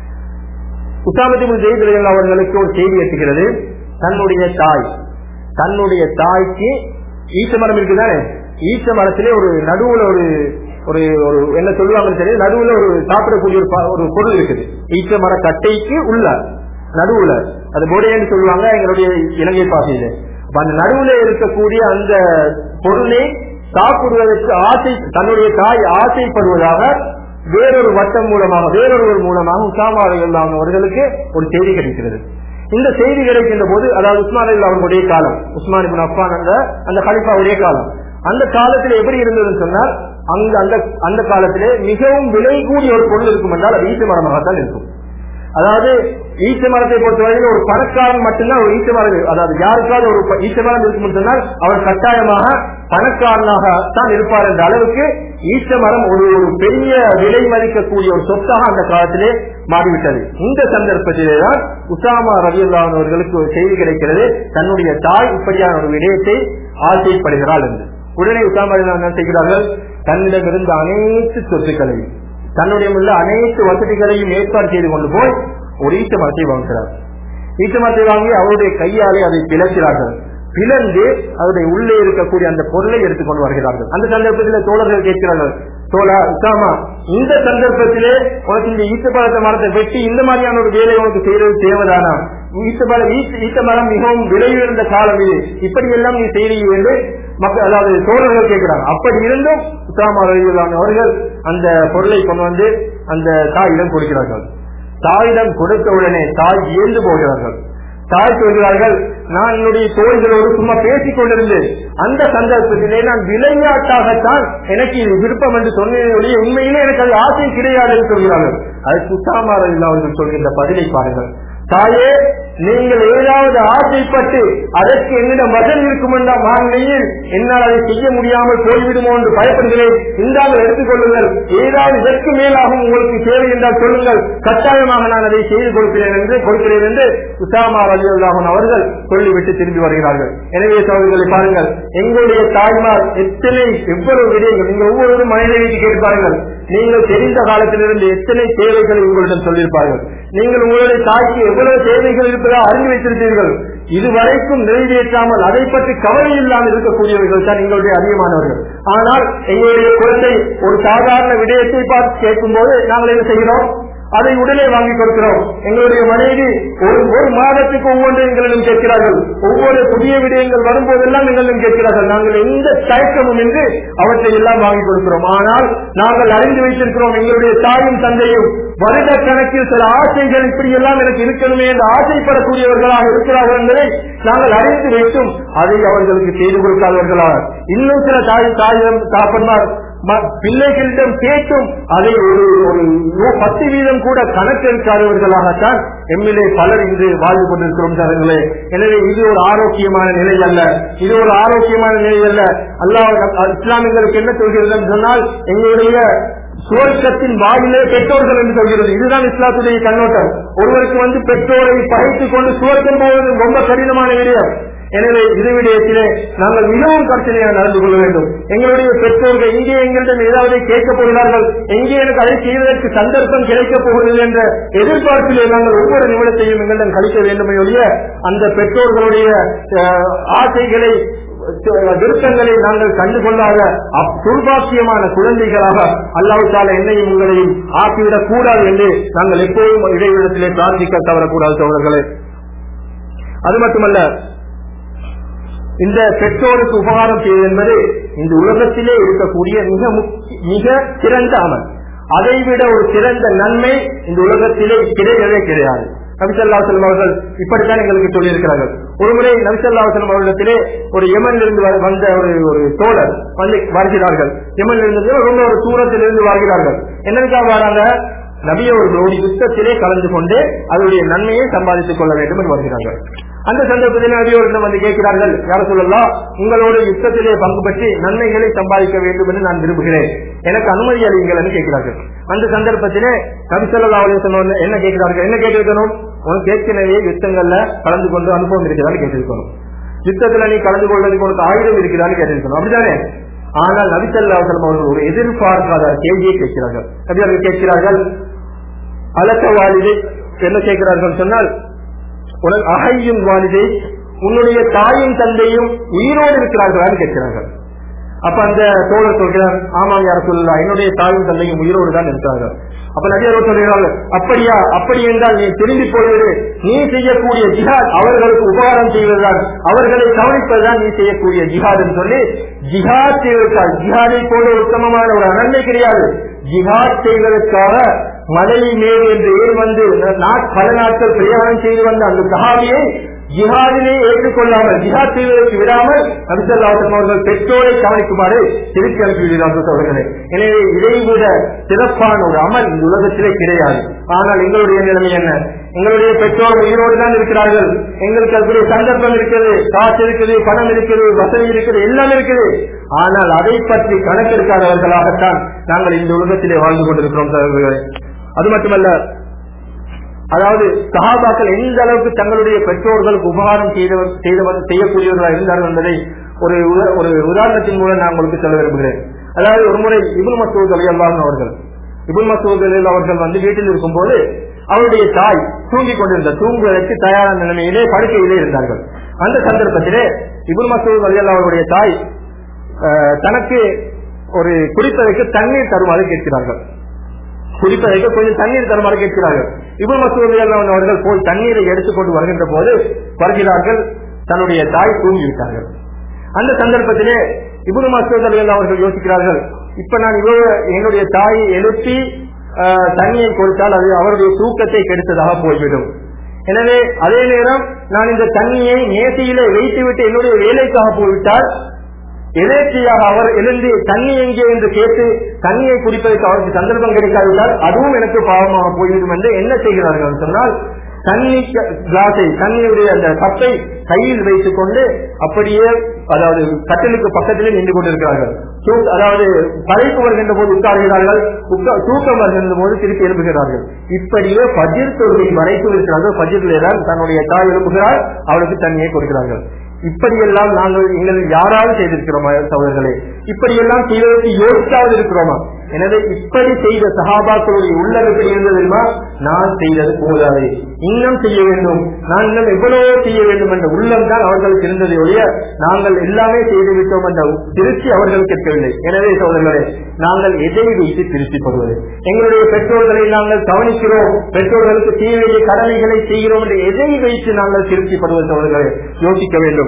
உசாமத்தி புல் ஜெயித் அலி அவர்களுக்கு ஒரு செய்தி எட்டுகிறது தன்னுடைய தாய் தன்னுடைய தாய்க்கு ஈச்ச மரம் இருக்குதானே ஈச்ச மரத்திலே ஒரு நடுவுல ஒரு ஒரு ஒரு என்ன சொல்லுவாங்கன்னு தெரியும் நடுவுல ஒரு சாப்பிடக்கூடிய ஒரு ப- ஒரு பொருள் இருக்குது ஈச்ச மர கட்டைக்கு உள்ள நடுவுல அது போடையன்னு சொல்லுவாங்க எங்களுடைய இலங்கை பாசையில அப்ப அந்த நடுவுல இருக்கக்கூடிய அந்த பொருளை சாப்பிடுவதற்கு ஆசை தன்னுடைய தாய் ஆசைப்படுவதாக வேறொரு வட்டம் மூலமாக வேறொருவர் மூலமாக உசாமா அலிகல்லாம் அவர்களுக்கு ஒரு செய்தி கிடைக்கிறது இந்த செய்தி கிடைக்கின்ற போது அதாவது உஸ்மான் அலி அவர்களுடைய காலம் உஸ்மான் இபின் அப்பான் அந்த அந்த கலிஃபாவுடைய காலம் அந்த காலத்தில் எப்படி இருந்ததுன்னு சொன்னால் அங்க அந்த அந்த காலத்திலே மிகவும் விலை கூடிய ஒரு பொருள் இருக்கும் என்றால் அது ஈட்டு மரமாகத்தான் இருக்கும் அதாவது ஈச்ச மரத்தை பொறுத்தவரையில் ஒரு பணக்காரன் மட்டும்தான் ஒரு ஈச்ச மரம் அதாவது யாருக்காவது ஒரு ப- ஈச்ச மரம் இருக்கும் சொன்னால் அவர் கட்டாயமாக பணக்காரனாக தான் இருப்பார் என்ற அளவுக்கு ஈச்ச மரம் ஒரு ஒரு பெரிய விலை மதிக்கக்கூடிய ஒரு சொத்தாக அந்த காலத்திலே மாறிவிட்டது இந்த சந்தர்ப்பத்திலே தான் உசாமா ரவி அவர்களுக்கு ஒரு செய்தி கிடைக்கிறது தன்னுடைய தாய் இப்படியான ஒரு விடயத்தை ஆசைப்படுகிறாள் என்று உடனே உசாமா ரலியல்லாஹு அன்ஹு என்ன செய்கிறார்கள் தன்னிடமிருந்த அனைத்து சொத்துக்களையும் தன்னுடைய உள்ள அனைத்து வசதிகளையும் ஏற்பாடு செய்து கொண்டு போய் ஒரு ஈட்ட மரத்தை வாங்குகிறார் ஈட்ட மரத்தை வாங்கி அவருடைய கையாலே அதை பிளக்கிறார்கள் பிளந்து அதனுடைய உள்ளே இருக்கக்கூடிய அந்த பொருளை எடுத்துக்கொண்டு வருகிறார்கள் அந்த சந்தர்ப்பத்தில் தோழர்கள் கேட்கிறார்கள் தோழா உசாமா இந்த சந்தர்ப்பத்திலே உனக்கு இந்த ஈட்டப்பழத்த மரத்தை வெட்டி இந்த மாதிரியான ஒரு வேலை உனக்கு செய்யறது தேவைதானா ஈட்டப்பழம் ஈட்ட மரம் மிகவும் விலையுயர்ந்த காலம் இது இப்படி எல்லாம் நீ செய்றீங்க என்று மக்கள் அதாவது தோழர்கள் கேட்கிறாங்க அப்படி இருந்தும் உசாமா ரலியல்லாஹு அவர்கள் அந்த பொருளை கொண்டு வந்து அந்த தாயிடம் கொடுக்கிறார்கள் தாயிடம் கொடுத்த உடனே தாய் இயந்து போகிறார்கள் தாய் சொல்கிறார்கள் நான் என்னுடைய தோழிகளோடு சும்மா பேசிக் கொண்டிருந்தேன் அந்த சந்தர்ப்பத்திலே நான் விளையாட்டாகத்தான் எனக்கு இது விருப்பம் என்று சொன்னதே உண்மையிலே எனக்கு அது ஆசை கிடையாது என்று சொல்கிறார்கள் அது சுத்தாமார அவர்கள் சொல்கின்ற பதிலை பாருங்கள் தாயே நீங்கள் ஏதாவது ஆசைப்பட்டு அதற்கு என்னிடம் பதில் இருக்கும் என்ற மாநிலையில் என்னால் அதை செய்ய முடியாமல் போய்விடுமோ என்று பயப்படுகிறேன் இந்தாமல் எடுத்துக்கொள்ளுங்கள் ஏதாவது இதற்கு மேலாகவும் உங்களுக்கு தேவை என்றால் சொல்லுங்கள் கட்டாயமாக நான் அதை செய்து கொடுக்கிறேன் என்று கொடுக்கிறேன் என்று உசாமா ரலியுல்லாஹன் அவர்கள் சொல்லிவிட்டு திரும்பி வருகிறார்கள் எனவே சோதர்களை பாருங்கள் எங்களுடைய தாய்மார் எத்தனை எவ்வளவு விடயங்கள் நீங்கள் ஒவ்வொருவரும் மனிதனுக்கு கேட்பார்கள் நீங்கள் தெரிந்த காலத்திலிருந்து எத்தனை தேவைகளை உங்களிடம் சொல்லியிருப்பார்கள் நீங்கள் உங்களுடைய தாய்க்கு எவ்வளவு தேவைகள் இருப்பதா அறிந்து வைத்திருப்பீர்கள் இதுவரைக்கும் நிறைவேற்றாமல் அதை பற்றி கவலை இல்லாமல் இருக்கக்கூடியவர்கள் தான் எங்களுடைய அதிகமானவர்கள் ஆனால் எங்களுடைய குழந்தை ஒரு சாதாரண விடயத்தை பார்த்து கேட்கும் போது நாங்கள் என்ன செய்கிறோம் அதை உடனே வாங்கி கொடுக்கிறோம் எங்களுடைய மனைவி ஒரு ஒரு மாதத்துக்கு ஒவ்வொன்று எங்களிடம் கேட்கிறார்கள் ஒவ்வொரு புதிய விடயங்கள் வரும்போதெல்லாம் எங்களிடம் கேட்கிறார்கள் நாங்கள் எந்த தயக்கமும் என்று அவற்றை எல்லாம் வாங்கி கொடுக்கிறோம் ஆனால் நாங்கள் அறிந்து வைத்திருக்கிறோம் எங்களுடைய தாயும் தந்தையும் வருட கணக்கில் சில ஆசைகள் இப்படி எல்லாம் எனக்கு இருக்கணுமே என்று ஆசைப்படக்கூடியவர்களாக இருக்கிறார்கள் என்பதை நாங்கள் அறிந்து வைத்தும் அதை அவர்களுக்கு செய்து கொடுக்காதவர்களாக இன்னும் சில தாய் தாயிடம் தாப்பன்மார் ம- பிள்ளைகளிடம் கேட்டும் அதை ஒரு ஒரு நூ- பத்து வீதம் கூட கணக்கெடுக்காதவர்களாகத்தான் எம்எல்ஏ பலர் இன்று வாழ்ந்து கொண்டிருக்கிறோம் சார்களே எனவே இது ஒரு ஆரோக்கியமான நிலை அல்ல இது ஒரு ஆரோக்கியமான நிலை அல்ல அல்லாஹ் இஸ்லாமியர்களுக்கு என்ன சொல்கிறது என்று சொன்னால் எங்களுடைய சுவர்க்கத்தின் வாயிலே பெற்றோர்கள் என்று சொல்கிறது இதுதான் இஸ்லாத்துடைய கண்ணோட்டம் ஒருவருக்கு வந்து பெற்றோரை பகைத்துக் கொண்டு சுவர்க்கம் போவது ரொம்ப கடினமான விடயம் எனவே இது விடயத்திலே நாங்கள் மிகவும் கற்பனையாக நடந்து கொள்ள வேண்டும் எங்களுடைய பெற்றோர்கள் எங்கே எங்களிடம் ஏதாவது கேட்கப் போகிறார்கள் எங்கே எனக்கு அதை செய்வதற்கு சந்தர்ப்பம் கிடைக்கப் போகிறது என்ற எதிர்பார்ப்பிலே நாங்கள் ஒவ்வொரு நிமிடத்தையும் எங்களிடம் கழிக்க வேண்டுமே ஒழிய அந்த பெற்றோர்களுடைய அஹ், ஆசைகளை விருப்பங்களை நாங்கள் கண்டுகொள்ளாத அப்- துர்பாக்கியமான குழந்தைகளாக அல்லாஹ் தால என்னையும் உங்களையும் ஆக்கிவிடக் கூடாது என்று நாங்கள் எப்போதும் இடைவிடத்திலே பிரார்த்திக்க தவறக்கூடாது சோழர்களே அது மட்டுமல்ல இந்த பெற்றோருக்கு உபகாரம் செய்வது என்பது இந்த உலகத்திலே இருக்கக்கூடிய மிக முக்கிய- மிக சிறந்த அமல் அதைவிட ஒரு சிறந்த நன்மை இந்த உலகத்திலே கிடையவே கிடையாது நபிசல்லாசலம் அவர்கள் இப்படித்தான் எங்களுக்கு சொல்லியிருக்கிறார்கள் ஒருமுறை நபிசல்லாசலம் அவர்களிடத்திலே ஒரு யமன்ல இருந்து வ- வந்த ஒரு ஒரு தோழர் வந்து வருகிறார்கள் யமன்ல இருந்து ரொம்ப ஒரு தூரத்திலிருந்து வருகிறார்கள் என்னதுக்காக வராங்க நபிய ஒரு ஒரு யுத்தத்திலே கலந்து கொண்டு அதனுடைய நன்மையை சம்பாதித்துக் கொள்ள வேண்டும் என்று வருகிறார்கள் அந்த சந்தர்ப்பத்தில் நபியோரிடம் வந்து கேட்கிறார்கள் யார சொல்லலாம் உங்களோட யுத்தத்திலே பங்கு பற்றி நன்மைகளை சம்பாதிக்க வேண்டும் என்று நான் விரும்புகிறேன் எனக்கு அனுமதி அளியுங்கள் என்று கேட்கிறார்கள் அந்த சந்தர்ப்பத்திலே நபி ஸல்லல்லாஹு அலைஹி வஸல்லம் என்ன கேட்கிறார்கள் என்ன கேட்டிருக்கணும் உனக்கு ஏற்கனவே யுத்தங்கள்ல கலந்து கொண்டு அனுபவம் இருக்கிறதான்னு கேட்டிருக்கணும் யுத்தத்துல நீ கலந்து கொள்வதற்கு உனக்கு ஆயுதம் இருக்கிறான்னு கேட்டிருக்கணும் அப்படிதானே ஆனால் நபிசல்லாசலம் அவர்கள் ஒரு எதிர்பார்க்காத கேள்வியை கேட்கிறார்கள் நபி அவர்கள் கேட்கிறார்கள் அலக்க வாலிதை என்ன கேட்கிறார்கள் சொன்னால் உனக்கு அகையும் வாலிதை உன்னுடைய தாயும் தந்தையும் உயிரோடு இருக்கிறார்களான்னு கேட்கிறார்கள் அப்ப அந்த தோழர் சொல்கிறார் ஆமாம் யார சொல்லலாம் என்னுடைய தாயும் தந்தையும் உயிரோடு தான் இருக்கிறார்கள் அப்ப நடிகர் சொல்கிறார்கள் அப்படியா அப்படி என்றால் நீ திரும்பி போய்விடு நீ செய்யக்கூடிய ஜிஹாத் அவர்களுக்கு உபகாரம் செய்வதுதான் அவர்களை கவனிப்பதுதான் நீ செய்யக்கூடிய ஜிஹாத் என்று சொல்லி ஜிஹாத் செய்வதற்காக ஜிஹாதை போல உத்தமமான ஒரு நன்மை கிடையாது ஜிஹாத் செய்வதற்காக மலையை மேல் என்று ஏறி வந்து நாட் பல நாட்கள் பிரயாணம் செய்து வந்த அந்த சஹாபியை ஜிஹாதிலே ஏற்றுக்கொள்ளாமல் ஜிஹாத் செய்வதற்கு விடாமல் நபிசல்லாசம் அவர்கள் பெற்றோரை கவனிக்குமாறு திருப்பி அனுப்பிவிடுகிறார்கள் அவர்களே எனவே இதை விட சிறப்பான ஒரு அமல் இந்த உலகத்திலே கிடையாது ஆனால் எங்களுடைய நிலைமை என்ன எங்களுடைய பெற்றோர் உயிரோடு தான் இருக்கிறார்கள் எங்களுக்கு அதுக்குரிய சந்தர்ப்பம் இருக்கிறது காசு இருக்குது பணம் இருக்குது வசதி இருக்குது எல்லாம் இருக்குது ஆனால் அதை பற்றி கணக்கெடுக்காதவர்களாகத்தான் நாங்கள் இந்த உலகத்திலே வாழ்ந்து கொண்டிருக்கிறோம் சகோதரர்களே. அது மட்டுமல்ல அதாவது சஹாபாக்கள் எந்த அளவுக்கு தங்களுடைய பெற்றோர்களுக்கு உபகாரம் செய்தவர் செய்தவர் செய்யக்கூடியவர்களாக இருந்தார்கள் என்பதை ஒரு உத- ஒரு உதாரணத்தின் மூலம் நான் உங்களுக்கு சொல்ல விரும்புகிறேன் அதாவது ஒருமுறை இபுல் மசூத் அலி அல்லாஹ் அவர்கள் இபுல் மசூத் அலி அவர்கள் வந்து வீட்டில் இருக்கும்போது அவருடைய தாய் தூங்கிக் கொண்டிருந்த தூங்குவதற்கு தயாரான நிலைமையிலே படுக்கையிலே இருந்தார்கள் அந்த சந்தர்ப்பத்திலே இபுல் மசூத் அலி அல்லாஹ் அவருடைய தாய் அஹ், தனக்கு ஒரு குடிப்பதற்கு தண்ணீர் தருமாறு கேட்கிறார்கள் குடிப்பதற்கு கொஞ்சம் தண்ணீர் தருமாறு கேட்கிறார்கள் இபு மசூத் அவர்கள் போய் தண்ணீரை எடுத்துக்கொண்டு வருகின்ற போது வருகிறார்கள் தன்னுடைய தாய் தூங்கிவிட்டார்கள் அந்த சந்தர்ப்பத்திலே இபுனு மசூத் அலிகள் அவர்கள் யோசிக்கிறார்கள் இப்ப நான் இவ்வளவு என்னுடைய தாயை எழுப்பி ஆஹ், தண்ணியை கொடுத்தால் அது அவருடைய தூக்கத்தை கெடுத்ததாக போய்விடும் எனவே அதே நேரம் நான் இந்த தண்ணியை நேசியிலே வைத்துவிட்டு என்னுடைய வேலைக்காக போய்விட்டால் எதேச்சியாக அவர் எழுந்து தண்ணி எங்கே என்று கேட்டு தண்ணியை குடிப்பதற்கு அவருக்கு சந்தர்ப்பம் கிடைக்காவிட்டால் அதுவும் எனக்கு பாவமாக போய்விடும் என்று என்ன செய்கிறார்கள் என்று சொன்னால் தண்ணி க- கிளாஸை தண்ணியுடைய அந்த கப்பை கையில் வைத்துக் கொண்டு அப்படியே அதாவது கட்டிலுக்கு பக்கத்திலே நின்று கொண்டிருக்கிறார்கள் தூ- அதாவது தலைக்கு வருகின்ற போது உட்கார்கிறார்கள் உட்கா- தூக்கம் வருகின்ற போது திருப்பி எழுப்புகிறார்கள் இப்படியே பஜிர் தொழுகை மறைத்து இருக்கிறார்கள் பஜிரிலே தான் தன்னுடைய தாய் எழுப்புகிறார் அவளுக்கு தண்ணியை கொடுக்கிறார்கள் இப்படியெல்லாம் நாங்கள் எங்கள் யாராவது செய்திருக்கிறோமா சகோதரர்களே இப்படியெல்லாம் செய்வதற்கு யோசிக்காவது இருக்கிறோமா எனவே இப்படி செய்த சகாபாக்களுடைய உள்ளம் எப்படி இருந்தது தெரியுமா நான் செய்தது போதாது இன்னும் செய்ய வேண்டும் நான் இன்னும் எவ்வளவோ செய்ய வேண்டும் என்ற உள்ளம் தான் அவர்களுக்கு இருந்ததை ஒழிய நாங்கள் எல்லாமே செய்து விட்டோம் என்ற திருச்சி அவர்களுக்கு இருக்கவில்லை எனவே சகோதரர்களே நாங்கள் எதை வைத்து திருச்சிப்படுவது எங்களுடைய பெற்றோர்களை நாங்கள் கவனிக்கிறோம் பெற்றோர்களுக்கு செய்ய வேண்டிய கடமைகளை செய்கிறோம் என்று எதை வைத்து நாங்கள் திருப்திப்படுவது சகோதரர்களே யோசிக்க வேண்டும்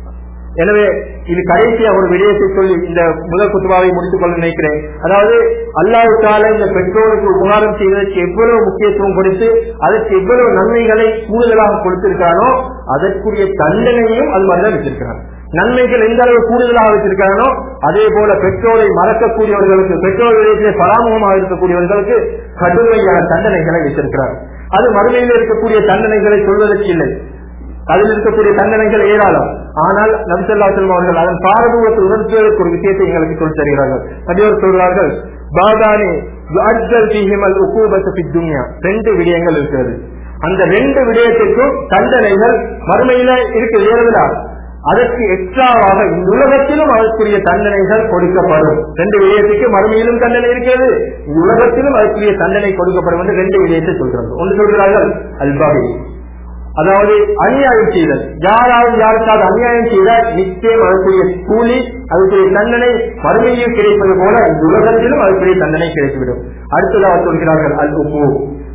எனவே இது கடைசியா ஒரு விடயத்தை சொல்லி இந்த முதல் குத்துபாவை முடித்துக் கொள்ள நினைக்கிறேன் அதாவது அல்லாவுக்கால இந்த பெற்றோருக்கு உபகாரம் செய்வதற்கு எவ்வளவு முக்கியத்துவம் கொடுத்து அதற்கு எவ்வளவு நன்மைகளை கூடுதலாக கொடுத்திருக்கானோ அதற்குரிய தண்டனையும் அது மாதிரிதான் வச்சிருக்கிறான் நன்மைகள் எந்த அளவு கூடுதலாக வச்சிருக்கானோ அதே போல பெற்றோரை மறக்கக்கூடியவர்களுக்கு பெற்றோர் விடயத்திலே பராமுகமாக இருக்கக்கூடியவர்களுக்கு கடுமையான தண்டனைகளை வைத்திருக்கிறார் அது மறுமையில் இருக்கக்கூடிய தண்டனைகளை சொல்வதற்கு இல்லை அதில் இருக்கக்கூடிய தண்டனைகள் ஏராளம் ஆனால் நபிசல்லா செல்வம் அவர்கள் அதன் பாரதூரத்தை உணர்த்துவதற்கு ஒரு விஷயத்தை எங்களுக்கு சொல்லித் தருகிறார்கள் அதிவர் சொல்கிறார்கள் பாதானி யுஅஜ்ஜல் ஃபீஹிமல் உகூபத்து ஃபித் துன்யா. ரெண்டு விடயங்கள் இருக்கிறது அந்த ரெண்டு விடயத்திற்கும் தண்டனைகள் மறுமையில இருக்கு ஏறுதலா அதற்கு எக்ஸ்ட்ராவாக இந்த உலகத்திலும் அதற்குரிய தண்டனைகள் கொடுக்கப்படும் ரெண்டு விடயத்துக்கு மறுமையிலும் தண்டனை இருக்கிறது இந்த உலகத்திலும் அதற்குரிய தண்டனை கொடுக்கப்படும் என்று ரெண்டு விடயத்தை சொல்கிறார்கள் ஒன்று சொல்கிறார்கள் அல்பாகி அதாவது அநியாயம் செய்தல் யாராவது யாருக்காவது அநியாயம் செய்தால் நிச்சயம் அதற்குரிய கூலி அதற்குரிய தண்டனை மறுமையில் கிடைப்பது போல இந்த உலகத்திலும் அதற்குரிய தண்டனை கிடைத்துவிடும் அடுத்ததாக சொல்கிறார்கள் அல் உப்பு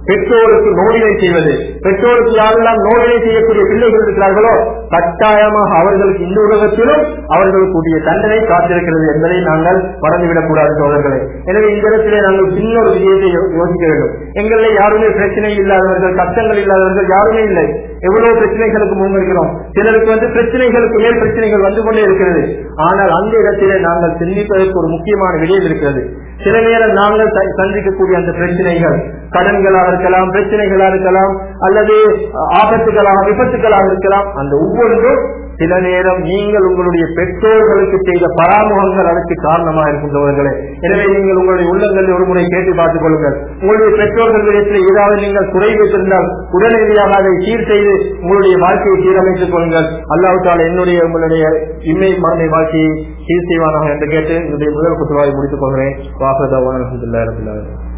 பெற்றோருக்கு நோடினை செய்வது பெற்றோருக்கு யாரெல்லாம் நோடினை செய்யக்கூடிய பிள்ளைகள் இருக்கிறார்களோ கட்டாயமாக அவர்களுக்கு இந்த உலகத்திலும் அவர்களுக்குரிய தண்டனை காத்திருக்கிறது என்பதை நாங்கள் மறந்துவிடக் கூடாது சோதர்களே எனவே இந்த இடத்திலே நாங்கள் இன்னொரு விஷயத்தை யோ- யோசிக்க வேண்டும் எங்களில் யாருமே பிரச்சனை இல்லாதவர்கள் கஷ்டங்கள் இல்லாதவர்கள் யாருமே இல்லை எவ்வளவு பிரச்சனைகளுக்கு முன்வைக்கிறோம் சிலருக்கு வந்து பிரச்சனைகளுக்கு மேல் பிரச்சனைகள் வந்து கொண்டே இருக்கிறது ஆனால் அந்த இடத்திலே நாங்கள் சிந்திப்பதற்கு ஒரு முக்கியமான விடயம் இருக்கிறது சில நேரம் நாங்கள் ச- சந்திக்கக்கூடிய அந்த பிரச்சனைகள் கடன்களாக இருக்கலாம் பிரச்சனைகளாக இருக்கலாம் அல்லது அஹ், ஆபத்துகளாக விபத்துகளாக இருக்கலாம் அந்த ஒவ்வொன்றும் சில நேரம் நீங்கள் உங்களுடைய பெற்றோர்களுக்கு செய்த பராமுகங்கள் அதற்கு காரணமாக இருக்கின்றவர்களே எனவே நீங்கள் உங்களுடைய உள்ளங்களில் ஒரு முறை கேட்டு பார்த்துக் கொள்ளுங்கள் உங்களுடைய பெற்றோர்கள் விடத்தில் ஏதாவது நீங்கள் குறை வைத்திருந்தால் உடனடியாக அதை சீர் செய்து உங்களுடைய வாழ்க்கையை சீரமைத்துக் கொள்ளுங்கள் அல்லாஹ் தாலா என்னுடைய உங்களுடைய இம்மை மரணை வாழ்க்கையை சீர் செய்வானாக என்று கேட்டு என்னுடைய முதல் குத்துவாயை முடித்துக் கொள்கிறேன் வாசதா அலமதுல்லா ரபுல்லா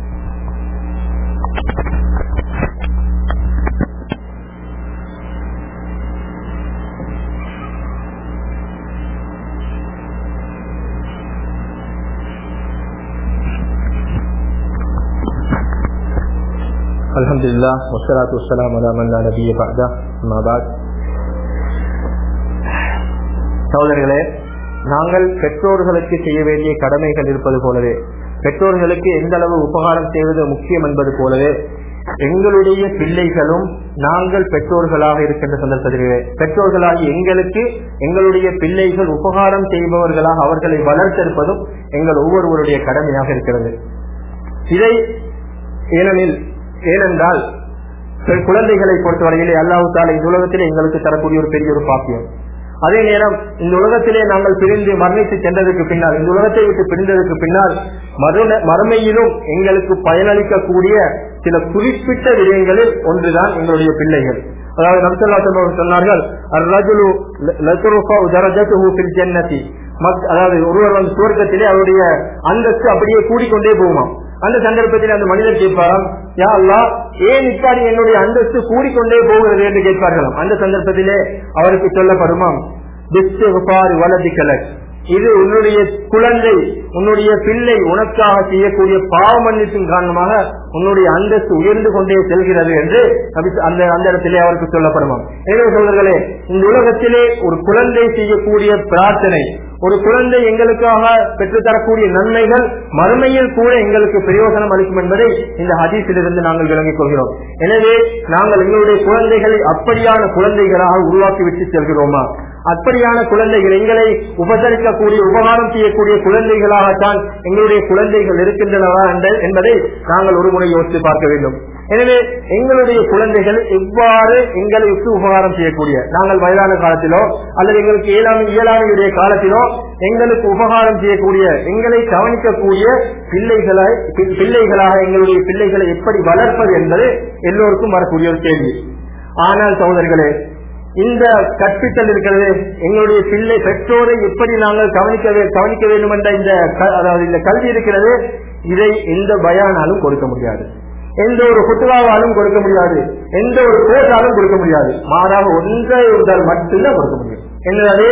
الحمد لله والصلاة والسلام على من لا نبي بعده أما بعد சகோதரர்களே நாங்கள் பெற்றோர்களுக்கு செய்ய வேண்டிய கடமைகள் இருப்பது போலவே பெற்றோர்களுக்கு எந்த அளவு உபகாரம் செய்வது முக்கியம் என்பது போலவே எங்களுடைய பிள்ளைகளும் நாங்கள் பெற்றோர்களாக இருக்கின்ற சந்தர்ப்பத்திலே பெற்றோர்களாகி எங்களுக்கு எங்களுடைய பிள்ளைகள் உபகாரம் செய்பவர்களாக அவர்களை வளர்த்தெடுப்பதும் எங்கள் ஒவ்வொருவருடைய கடமையாக இருக்கிறது இதை ஏனெனில் ஏனென்றால் பெண் குழந்தைகளை பொறுத்தவரையிலே அல்லாஹு தாலா இந்த உலகத்திலே எங்களுக்கு தரக்கூடிய ஒரு பெரிய ஒரு பாக்கியம் அதே நேரம் இந்த உலகத்திலே நாங்கள் பிரிந்து மரணித்து சென்றதுக்கு பின்னால் இந்த உலகத்தை விட்டு பிரிந்ததற்கு பின்னால் மறுண மறுமையிலும் எங்களுக்கு பயனளிக்கக்கூடிய சில குறிப்பிட்ட விடயங்களில் ஒன்றுதான் எங்களுடைய பிள்ளைகள் அதாவது நம்சல்லா சொன்னார்கள் அர்ரஜுலு லத்ருஃபா தரஜத்துஹு ஃபில் ஜன்னதி மத்- அதாவது ஒருவர் வந்து சுவர்க்கத்திலே அவருடைய அந்தஸ்து அப்படியே கூடிக்கொண்டே போகுமாம் அந்த சந்தர்ப்பத்தில் அந்த மனிதர் கேட்பாராம் யா அல்லாஹ் ஏன் இப்படி என்னுடைய அந்தஸ்து கூடிக்கொண்டே போகிறது என்று கேட்பார்களாம் அந்த சந்தர்ப்பத்திலே அவருக்கு சொல்லப்படுமாம் "பிஸ்திக்ஃபார் வலதிக்கலக்." இது உன்னுடைய குழந்தை உன்னுடைய பிள்ளை உனக்காக செய்யக்கூடிய பாவ மன்னிப்பின் காரணமாக உன்னுடைய அந்தஸ்து உயர்ந்து கொண்டே செல்கிறது என்று நபி- அந்த அந்த இடத்திலே அவருக்கு சொல்லப்படுமாம் எனவே சொல்றீர்களே இந்த உலகத்திலே ஒரு குழந்தை செய்யக்கூடிய பிரார்த்தனை ஒரு குழந்தை எங்களுக்காக பெற்றுத்தரக்கூடிய நன்மைகள் மறுமையில் கூட எங்களுக்கு பிரயோஜனம் அளிக்கும் என்பதை இந்த ஹதீஸிலிருந்து நாங்கள் விளங்கிக் கொள்கிறோம் எனவே நாங்கள் எங்களுடைய குழந்தைகளை அப்படியான குழந்தைகளாக உருவாக்கி விட்டு செல்கிறோமா அப்படியான குழந்தைகள் எங்களை உபசரிக்கக்கூடிய உபகாரம் செய்யக்கூடிய குழந்தைகளாகத்தான் எங்களுடைய குழந்தைகள் இருக்கின்றனவா என்ற- என்பதை நாங்கள் ஒரு முறை யோசித்து பார்க்க வேண்டும் எனவே எங்களுடைய குழந்தைகள் எவ்வாறு எங்களுக்கு உபகாரம் செய்யக்கூடிய நாங்கள் வயதான காலத்திலோ அல்லது எங்களுக்கு இயலாமை இயலாமையுடைய காலத்திலோ எங்களுக்கு உபகாரம் செய்யக்கூடிய எங்களை கவனிக்கக்கூடிய பிள்ளைகளை பி- பிள்ளைகளாக எங்களுடைய பிள்ளைகளை எப்படி வளர்ப்பது என்பது எல்லோருக்கும் வரக்கூடிய ஒரு கேள்வி ஆனால் சகோதரர்களே இந்த கற்பித்தல் இருக்கிறது எங்களுடைய பிள்ளை பெற்றோரை எப்படி நாங்கள் கவனிக்க வே- கவனிக்க வேண்டும் என்ற இந்த க- அதாவது இந்த கல்வி இருக்கிறது இதை எந்த பயானாலும் கொடுக்க முடியாது எந்த ஒரு குத்துவாவாலும் கொடுக்க முடியாது எந்த ஒரு கோட்டாலும் கொடுக்க முடியாது மாறாக ஒன்றை ஒன்றால் மட்டும்தான் கொடுக்க முடியும் என்னது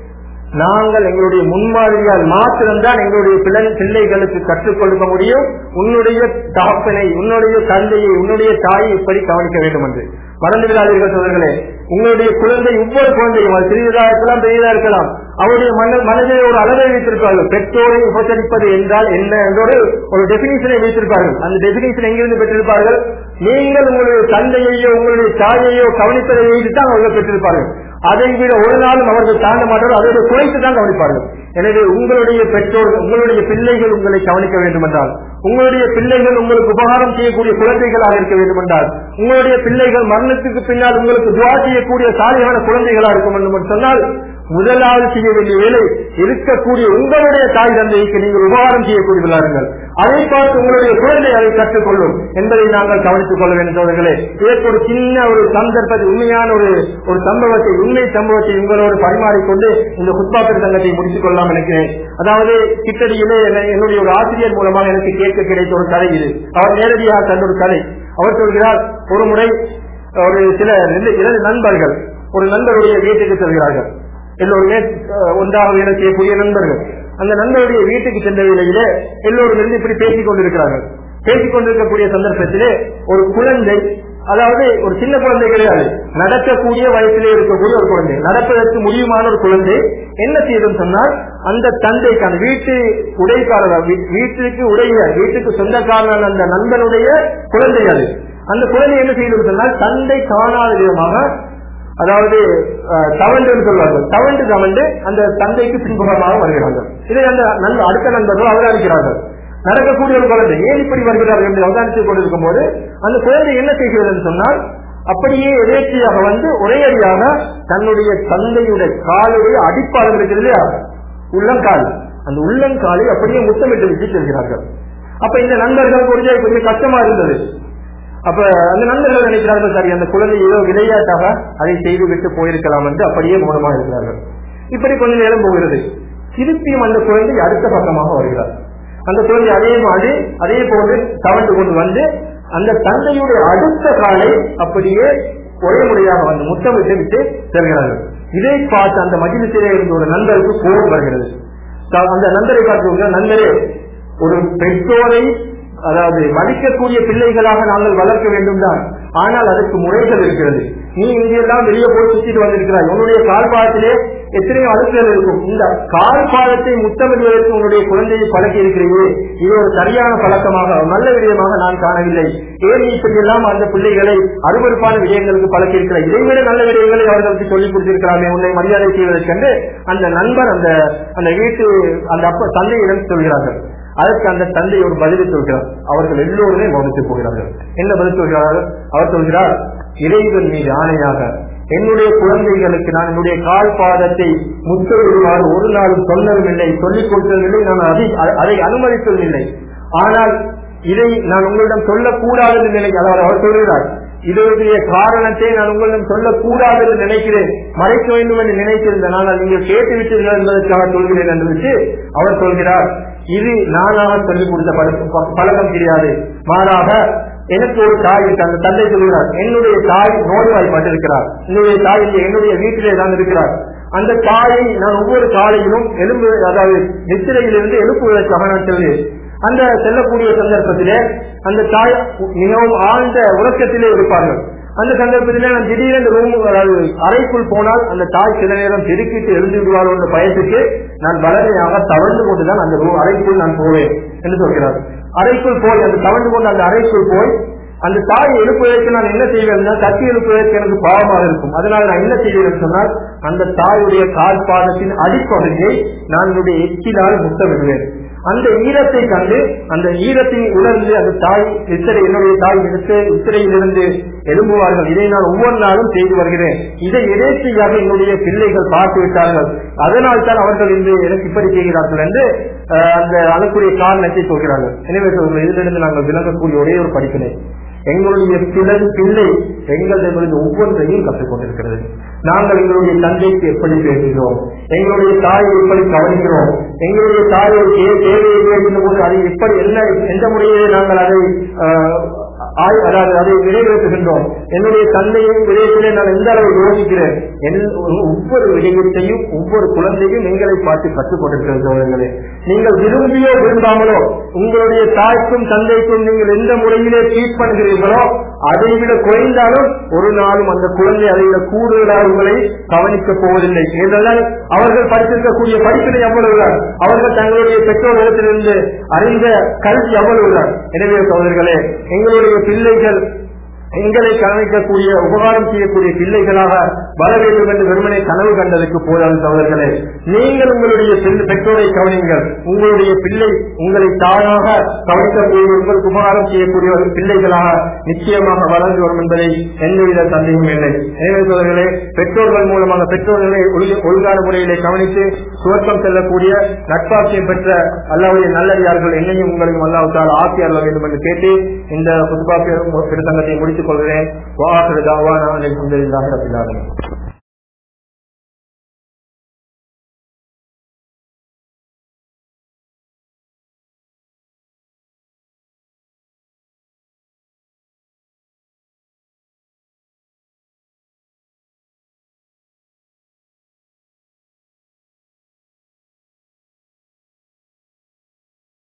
நாங்கள் எங்களுடைய முன்மாதிரியால் மாத்திரம்தான் எங்களுடைய பிள்ளை பிள்ளைகளுக்கு கற்றுக் கொடுக்க முடியும் உன்னுடைய தாப்பனை உன்னுடைய தந்தையை உன்னுடைய தாயை இப்படி கவனிக்க வேண்டும் என்று மறந்து விடாதீர்கள் சோதர்களே உங்களுடைய குழந்தை ஒவ்வொரு குழந்தையும் அது சிறியதாக இருக்கலாம் பெரியதா இருக்கலாம் அவருடைய மன மனதில் ஒரு அளவை வைத்திருப்பார்கள் பெற்றோரை உபசரிப்பது என்றால் என்ன என்ற ஒரு ஒரு டெபினிஷனை வைத்திருப்பார்கள் அந்த டெபினிஷன் எங்கிருந்து பெற்றிருப்பார்கள் நீங்கள் உங்களுடைய தந்தையையோ உங்களுடைய தாயையோ கவனிப்பதை வைத்து தான் அவர்கள் பெற்றிருப்பார்கள் அதை விட ஒரு நாளும் அவர்கள் தாண்ட மாட்டார்கள் அதை விட குறைத்து தான் கவனிப்பார்கள் எனவே உங்களுடைய பெற்றோர்கள் உங்களுடைய பிள்ளைகள் உங்களை கவனிக்க வேண்டும் என்றால் உங்களுடைய பிள்ளைகள் உங்களுக்கு உபகாரம் செய்யக்கூடிய குழந்தைகளாக இருக்க வேண்டும் என்றால் உங்களுடைய பிள்ளைகள் மரணத்துக்கு பின்னால் உங்களுக்கு துவா செய்யக்கூடிய சாலையான குழந்தைகளாக இருக்க வேண்டும் என்று சொன்னால் முதலாவது செய்ய வேண்டிய வேலை இருக்கக்கூடிய உங்களுடைய தாய் தந்தைக்கு நீங்கள் உபகாரம் செய்யக்கூடியவர்கள் அதை பார்த்து உங்களுடைய குழந்தை அதை கற்றுக்கொள்ளும் என்பதை நாங்கள் கவனித்துக் கொள்ள வேண்டும் சோதர்களே இதற்கு ஒரு சின்ன ஒரு சந்தர்ப்பத்தை உண்மையான ஒரு ஒரு சம்பவத்தை உண்மை சம்பவத்தை உங்களோடு பரிமாறிக்கொண்டு இந்த குத்பாக்கர் சங்கத்தை முடித்துக் கொள்ளலாம் நினைக்கிறேன் அதாவது கிட்டடியிலே என்னை- என்னுடைய ஒரு ஆசிரியர் மூலமாக எனக்கு கேட்க கிடைத்த ஒரு கதை இது அவர் நேரடியாக தந்த ஒரு கதை அவர் சொல்கிறார் ஒரு முறை ஒரு சில ரெண்டு- இரண்டு நண்பர்கள் ஒரு நண்பருடைய வீட்டுக்கு செல்கிறார்கள் எல்லோருமே அஹ், ஒன்றாக வேலை செய்யக்கூடிய நண்பர்கள் அந்த நண்பருடைய வீட்டுக்கு சென்ற வேளையிலே எல்லோரும் இருந்து இப்படி பேசிக் கொண்டிருக்கிறார்கள் பேசிக் கொண்டிருக்கக்கூடிய சந்தர்ப்பத்திலே ஒரு குழந்தை அதாவது ஒரு சின்ன குழந்தை கிடையாது நடக்கக்கூடிய வயசிலே இருக்கக்கூடிய ஒரு குழந்தை நடப்பதற்கு முடியுமான ஒரு குழந்தை என்ன செய்யும் சொன்னால் அந்த தந்தைக்கான வீட்டு உடைக்காரர் வீ- வீட்டுக்கு உடைய வீட்டுக்கு சொந்தக்காரன் அந்த நண்பனுடைய குழந்தை அது அந்த குழந்தை என்ன செய்யும் சொன்னால் தந்தை காணாத விதமாக அதாவது அஹ், தவண்டுன்னு சொல்வார்கள் தவண்டு தவண்டு அந்த தந்தைக்கு பின்புறமாக வருகிறார்கள் இதை அந்த நல்ல அடுத்த நண்பர்கள் அவதானிக்கிறார்கள் நடக்கக்கூடிய ஒரு குழந்தை ஏன் இப்படி வருகிறார்கள் என்று அவதானித்துக் கொண்டிருக்கும் போது அந்த குழந்தை என்ன செய்கிறது என்று சொன்னால் அப்படியே எதேச்சியாக வந்து ஒரே அடியாக தன்னுடைய தந்தையுடைய காலுடைய அடிப்பாளம் இருக்கிறது இல்லையா உள்ளங்கால் அந்த உள்ளங்காலை அப்படியே முத்தமிட்டு விட்டு செல்கிறார்கள் அப்ப இந்த நண்பர்கள் கொஞ்சம் கொஞ்சம் கஷ்டமா இருந்தது அப்ப அந்த நண்பர்கள் நினைக்கிறார்கள் சரி அந்த குழந்தை ஏதோ விளையாட்டாக அதை செய்து விட்டு போயிருக்கலாம் என்று அப்படியே மௌனமாக இருக்கிறார்கள் இப்படி கொஞ்ச நேரம் போகிறது திருப்பியும் அந்த குழந்தை அடுத்த பக்கமாக வருகிறார் அந்த குழந்தை அதே மாதிரி அதே போன்று தவண்டு கொண்டு வந்து அந்த தந்தையுடைய அடுத்த காலை அப்படியே ஒரே முறையாக வந்து முத்தமிட்டு விட்டு செல்கிறார்கள் இதை பார்த்து அந்த மகிழ்ச்சியிலே இருந்த ஒரு நண்பருக்கு கோபம் வருகிறது த- அந்த நண்பரை பார்த்து நண்பரே ஒரு பெற்றோரை அதாவது மதிக்கக்கூடிய பிள்ளைகளாக நாங்கள் வளர்க்க வேண்டும் தான் ஆனால் அதற்கு முறைகள் இருக்கிறது நீ இங்கெல்லாம் வெளியே போய் சுத்திட்டு வந்திருக்கிறாய் உன்னுடைய கால்பாதத்திலே எத்தனையோ அழுத்தங்கள் இருக்கும் இந்த கால்பாதத்தை முத்தமிடுவதற்கு உன்னுடைய குழந்தையை பழக்கி இருக்கிறீர்களே இது ஒரு சரியான பழக்கமாக ஒரு நல்ல விடயமாக நான் காணவில்லை ஏன் நீ இப்படியெல்லாம் அந்த பிள்ளைகளை அருவருப்பான விடயங்களுக்கு பழக்கி இருக்கிறாய் இதைவிட நல்ல விடயங்களை அவர்களுக்கு சொல்லிக் கொடுத்திருக்கிறாமே உன்னை மரியாதை செய்வதற்கென்று அந்த நண்பர் அந்த அந்த வீட்டு அந்த அப்ப தந்தையிடம் சொல்கிறார்கள் அதற்கு அந்த தந்தை ஒரு பதிலை சொல்கிறார் அவர்கள் எல்லோருமே மௌனித்து போகிறார்கள் என்ன பதில் சொல்கிறார்கள் அவர் சொல்கிறார் இறைவன் மீது ஆணையாக என்னுடைய குழந்தைகளுக்கு நான் என்னுடைய கால் பாதத்தை முத்தமிடுமாறு ஒரு நாளும் சொன்னதும் இல்லை சொல்லிக் கொடுத்ததும் இல்லை நான் அதை அதை அனுமதித்ததும் இல்லை ஆனால் இதை நான் உங்களிடம் சொல்லக்கூடாது என்று நினைக்க அதாவது அவர் சொல்கிறார் இதனுடைய காரணத்தை நான் உங்களிடம் சொல்லக்கூடாது என்று நினைக்கிறேன் மறைக்க வேண்டும் என்று நினைத்திருந்தேன் ஆனால் நீங்கள் கேட்டுவிட்டீர்கள் என்பதற்காக சொல்கிறேன் என்று விட்டு அவர் சொல்கிறார் இது நானாக சொல்லிக் கொடுத்த பழக்கம் பழக்கம் கிடையாது மாறாக எனக்கு ஒரு தாய் இருக்கு அந்த தந்தை சொல்கிறார் என்னுடைய தாய் நோய்வாய்ப்பட்டிருக்கிறார் என்னுடைய தாய் இங்கே என்னுடைய வீட்டிலே தான் இருக்கிறார் அந்த தாயை நான் ஒவ்வொரு காலையிலும் எலும்பு அதாவது நித்திரையிலிருந்து எழுப்புவதற்காக நான் செல்வேன் அந்த செல்லக்கூடிய சந்தர்ப்பத்திலே அந்த தாய் மிகவும் ஆழ்ந்த உறக்கத்திலே இருப்பார்கள் அந்த சந்தர்ப்பத்திலே நான் திடீரென்று ரூம் அதாவது அறைக்குள் போனால் அந்த தாய் சில நேரம் திருக்கிட்டு எழுந்து விடுவாரோ என்ற பயத்துக்கு நான் வளமையாக தவழ்ந்து கொண்டுதான் அந்த ரூம் அறைக்குள் நான் போவேன் என்று சொல்கிறார் அறைக்குள் போய் அந்த தவழ்ந்து கொண்டு அந்த அறைக்குள் போய் அந்த தாயை எழுப்புவதற்கு நான் என்ன செய்வேன் கட்டி எழுப்புவதற்கு எனக்கு பாவமாக இருக்கும் அதனால் நான் என்ன செய்வேன் சொன்னால் அந்த தாயுடைய கால் பாதத்தின் அடிப்பகுதியை நான் என்னுடைய எச்சிலால் முத்தமிடுவேன் அந்த ஈரத்தை கண்டு அந்த ஈரத்தை உணர்ந்து அந்த தாய் இத்தனை என்னுடைய தாய் எடுத்து இத்திரையிலிருந்து எழும்புவார்கள் இதை நான் ஒவ்வொரு நாளும் செய்து வருகிறேன் இதை எதேச்சையாக என்னுடைய பிள்ளைகள் பார்த்து விட்டார்கள் அதனால் தான் அவர்கள் இன்று எனக்கு இப்படி செய்கிறார்கள் என்று அஹ், அந்த அதற்குரிய காரணத்தை சொல்கிறார்கள் எனவே சொல்கிறேன் இதிலிருந்து நாங்கள் விளங்கக்கூடிய ஒரே ஒரு படிப்பினை எங்களுடைய பிள்ளை பிள்ளை எங்களிடமிருந்து ஒவ்வொன்றையும் கற்றுக் கொண்டிருக்கிறது நாங்கள் எங்களுடைய தந்தைக்கு எப்படி பேசுகிறோம் எங்களுடைய தாயை எப்படி கவனிக்கிறோம் எங்களுடைய தாயை தே- தேவையை கேட்கின்ற போது அதை எப்படி என்ன எந்த முறையிலே நாங்கள் அதை ஆஹ், ஆய்- அதாவது அதை நிறைவேற்றுகின்றோம் என்னுடைய தந்தையின் விடயத்திலே நான் எந்த அளவு யோசிக்கிறேன் எல்- ஒவ்வொரு விடயத்தையும் ஒவ்வொரு குழந்தையும் எங்களை பார்த்து கற்றுக் கொண்டிருக்கிறது சோழர்களே நீங்கள் விரும்பியோ விரும்பாமலோ உங்களுடைய தாய்க்கும் தந்தைக்கும் நீங்கள் எந்த முறையிலே ட்ரீட் பண்ணுகிறீர்களோ அதை விட குறைந்தாலும் ஒரு நாளும் அந்த குழந்தை அதை விட கூடுதலாக உங்களை கவனிக்கப் போவதில்லை என்றால் அவர்கள் படித்திருக்கக்கூடிய படிப்பினை எவ்வளவுதான் அவர்கள் தங்களுடைய பெற்றோர்களிடத்திலிருந்து அறிந்த கல்வி எவ்வளவுதான் எனவே சோதர்களே எங்களுடைய பிள்ளைகள் எங்களை கவனிக்கக்கூடிய உபகாரம் செய்யக்கூடிய பிள்ளைகளாக வர வேண்டும் என்று வெறுமனே கனவு கண்டதற்கு போதாது சகோதரர்களே நீங்கள் உங்களுடைய பிள்ளை- பெற்றோரை கவனிங்கள் உங்களுடைய பிள்ளை உங்களை தானாக கவனிக்கக்கூடிய உங்களுக்கு உபகாரம் செய்யக்கூடிய ஒரு பிள்ளைகளாக நிச்சயமாக வளர்ந்து வரும் என்பதை எந்தவித சந்தேகம் இல்லை எனவே சகோதரர்களே பெற்றோர்கள் மூலமாக பெற்றோர்களை ஒழுங்கு- ஒழுங்கான முறையிலே கவனித்து சுவர்க்கம் செல்லக்கூடிய நட்பாட்சியம் பெற்ற அல்லாவுடைய நல்லடியார்கள் என்னையும் உங்களையும் அல்லாவுத்தால் ஆசியார் வேண்டும் என்று கேட்டு இந்த புதுபா பெருசங்கத்தை முடித்துக் கொள்கிறேன் வாசல் தாவான அலமதுல்லாஹி ரபில் ஆலமீன்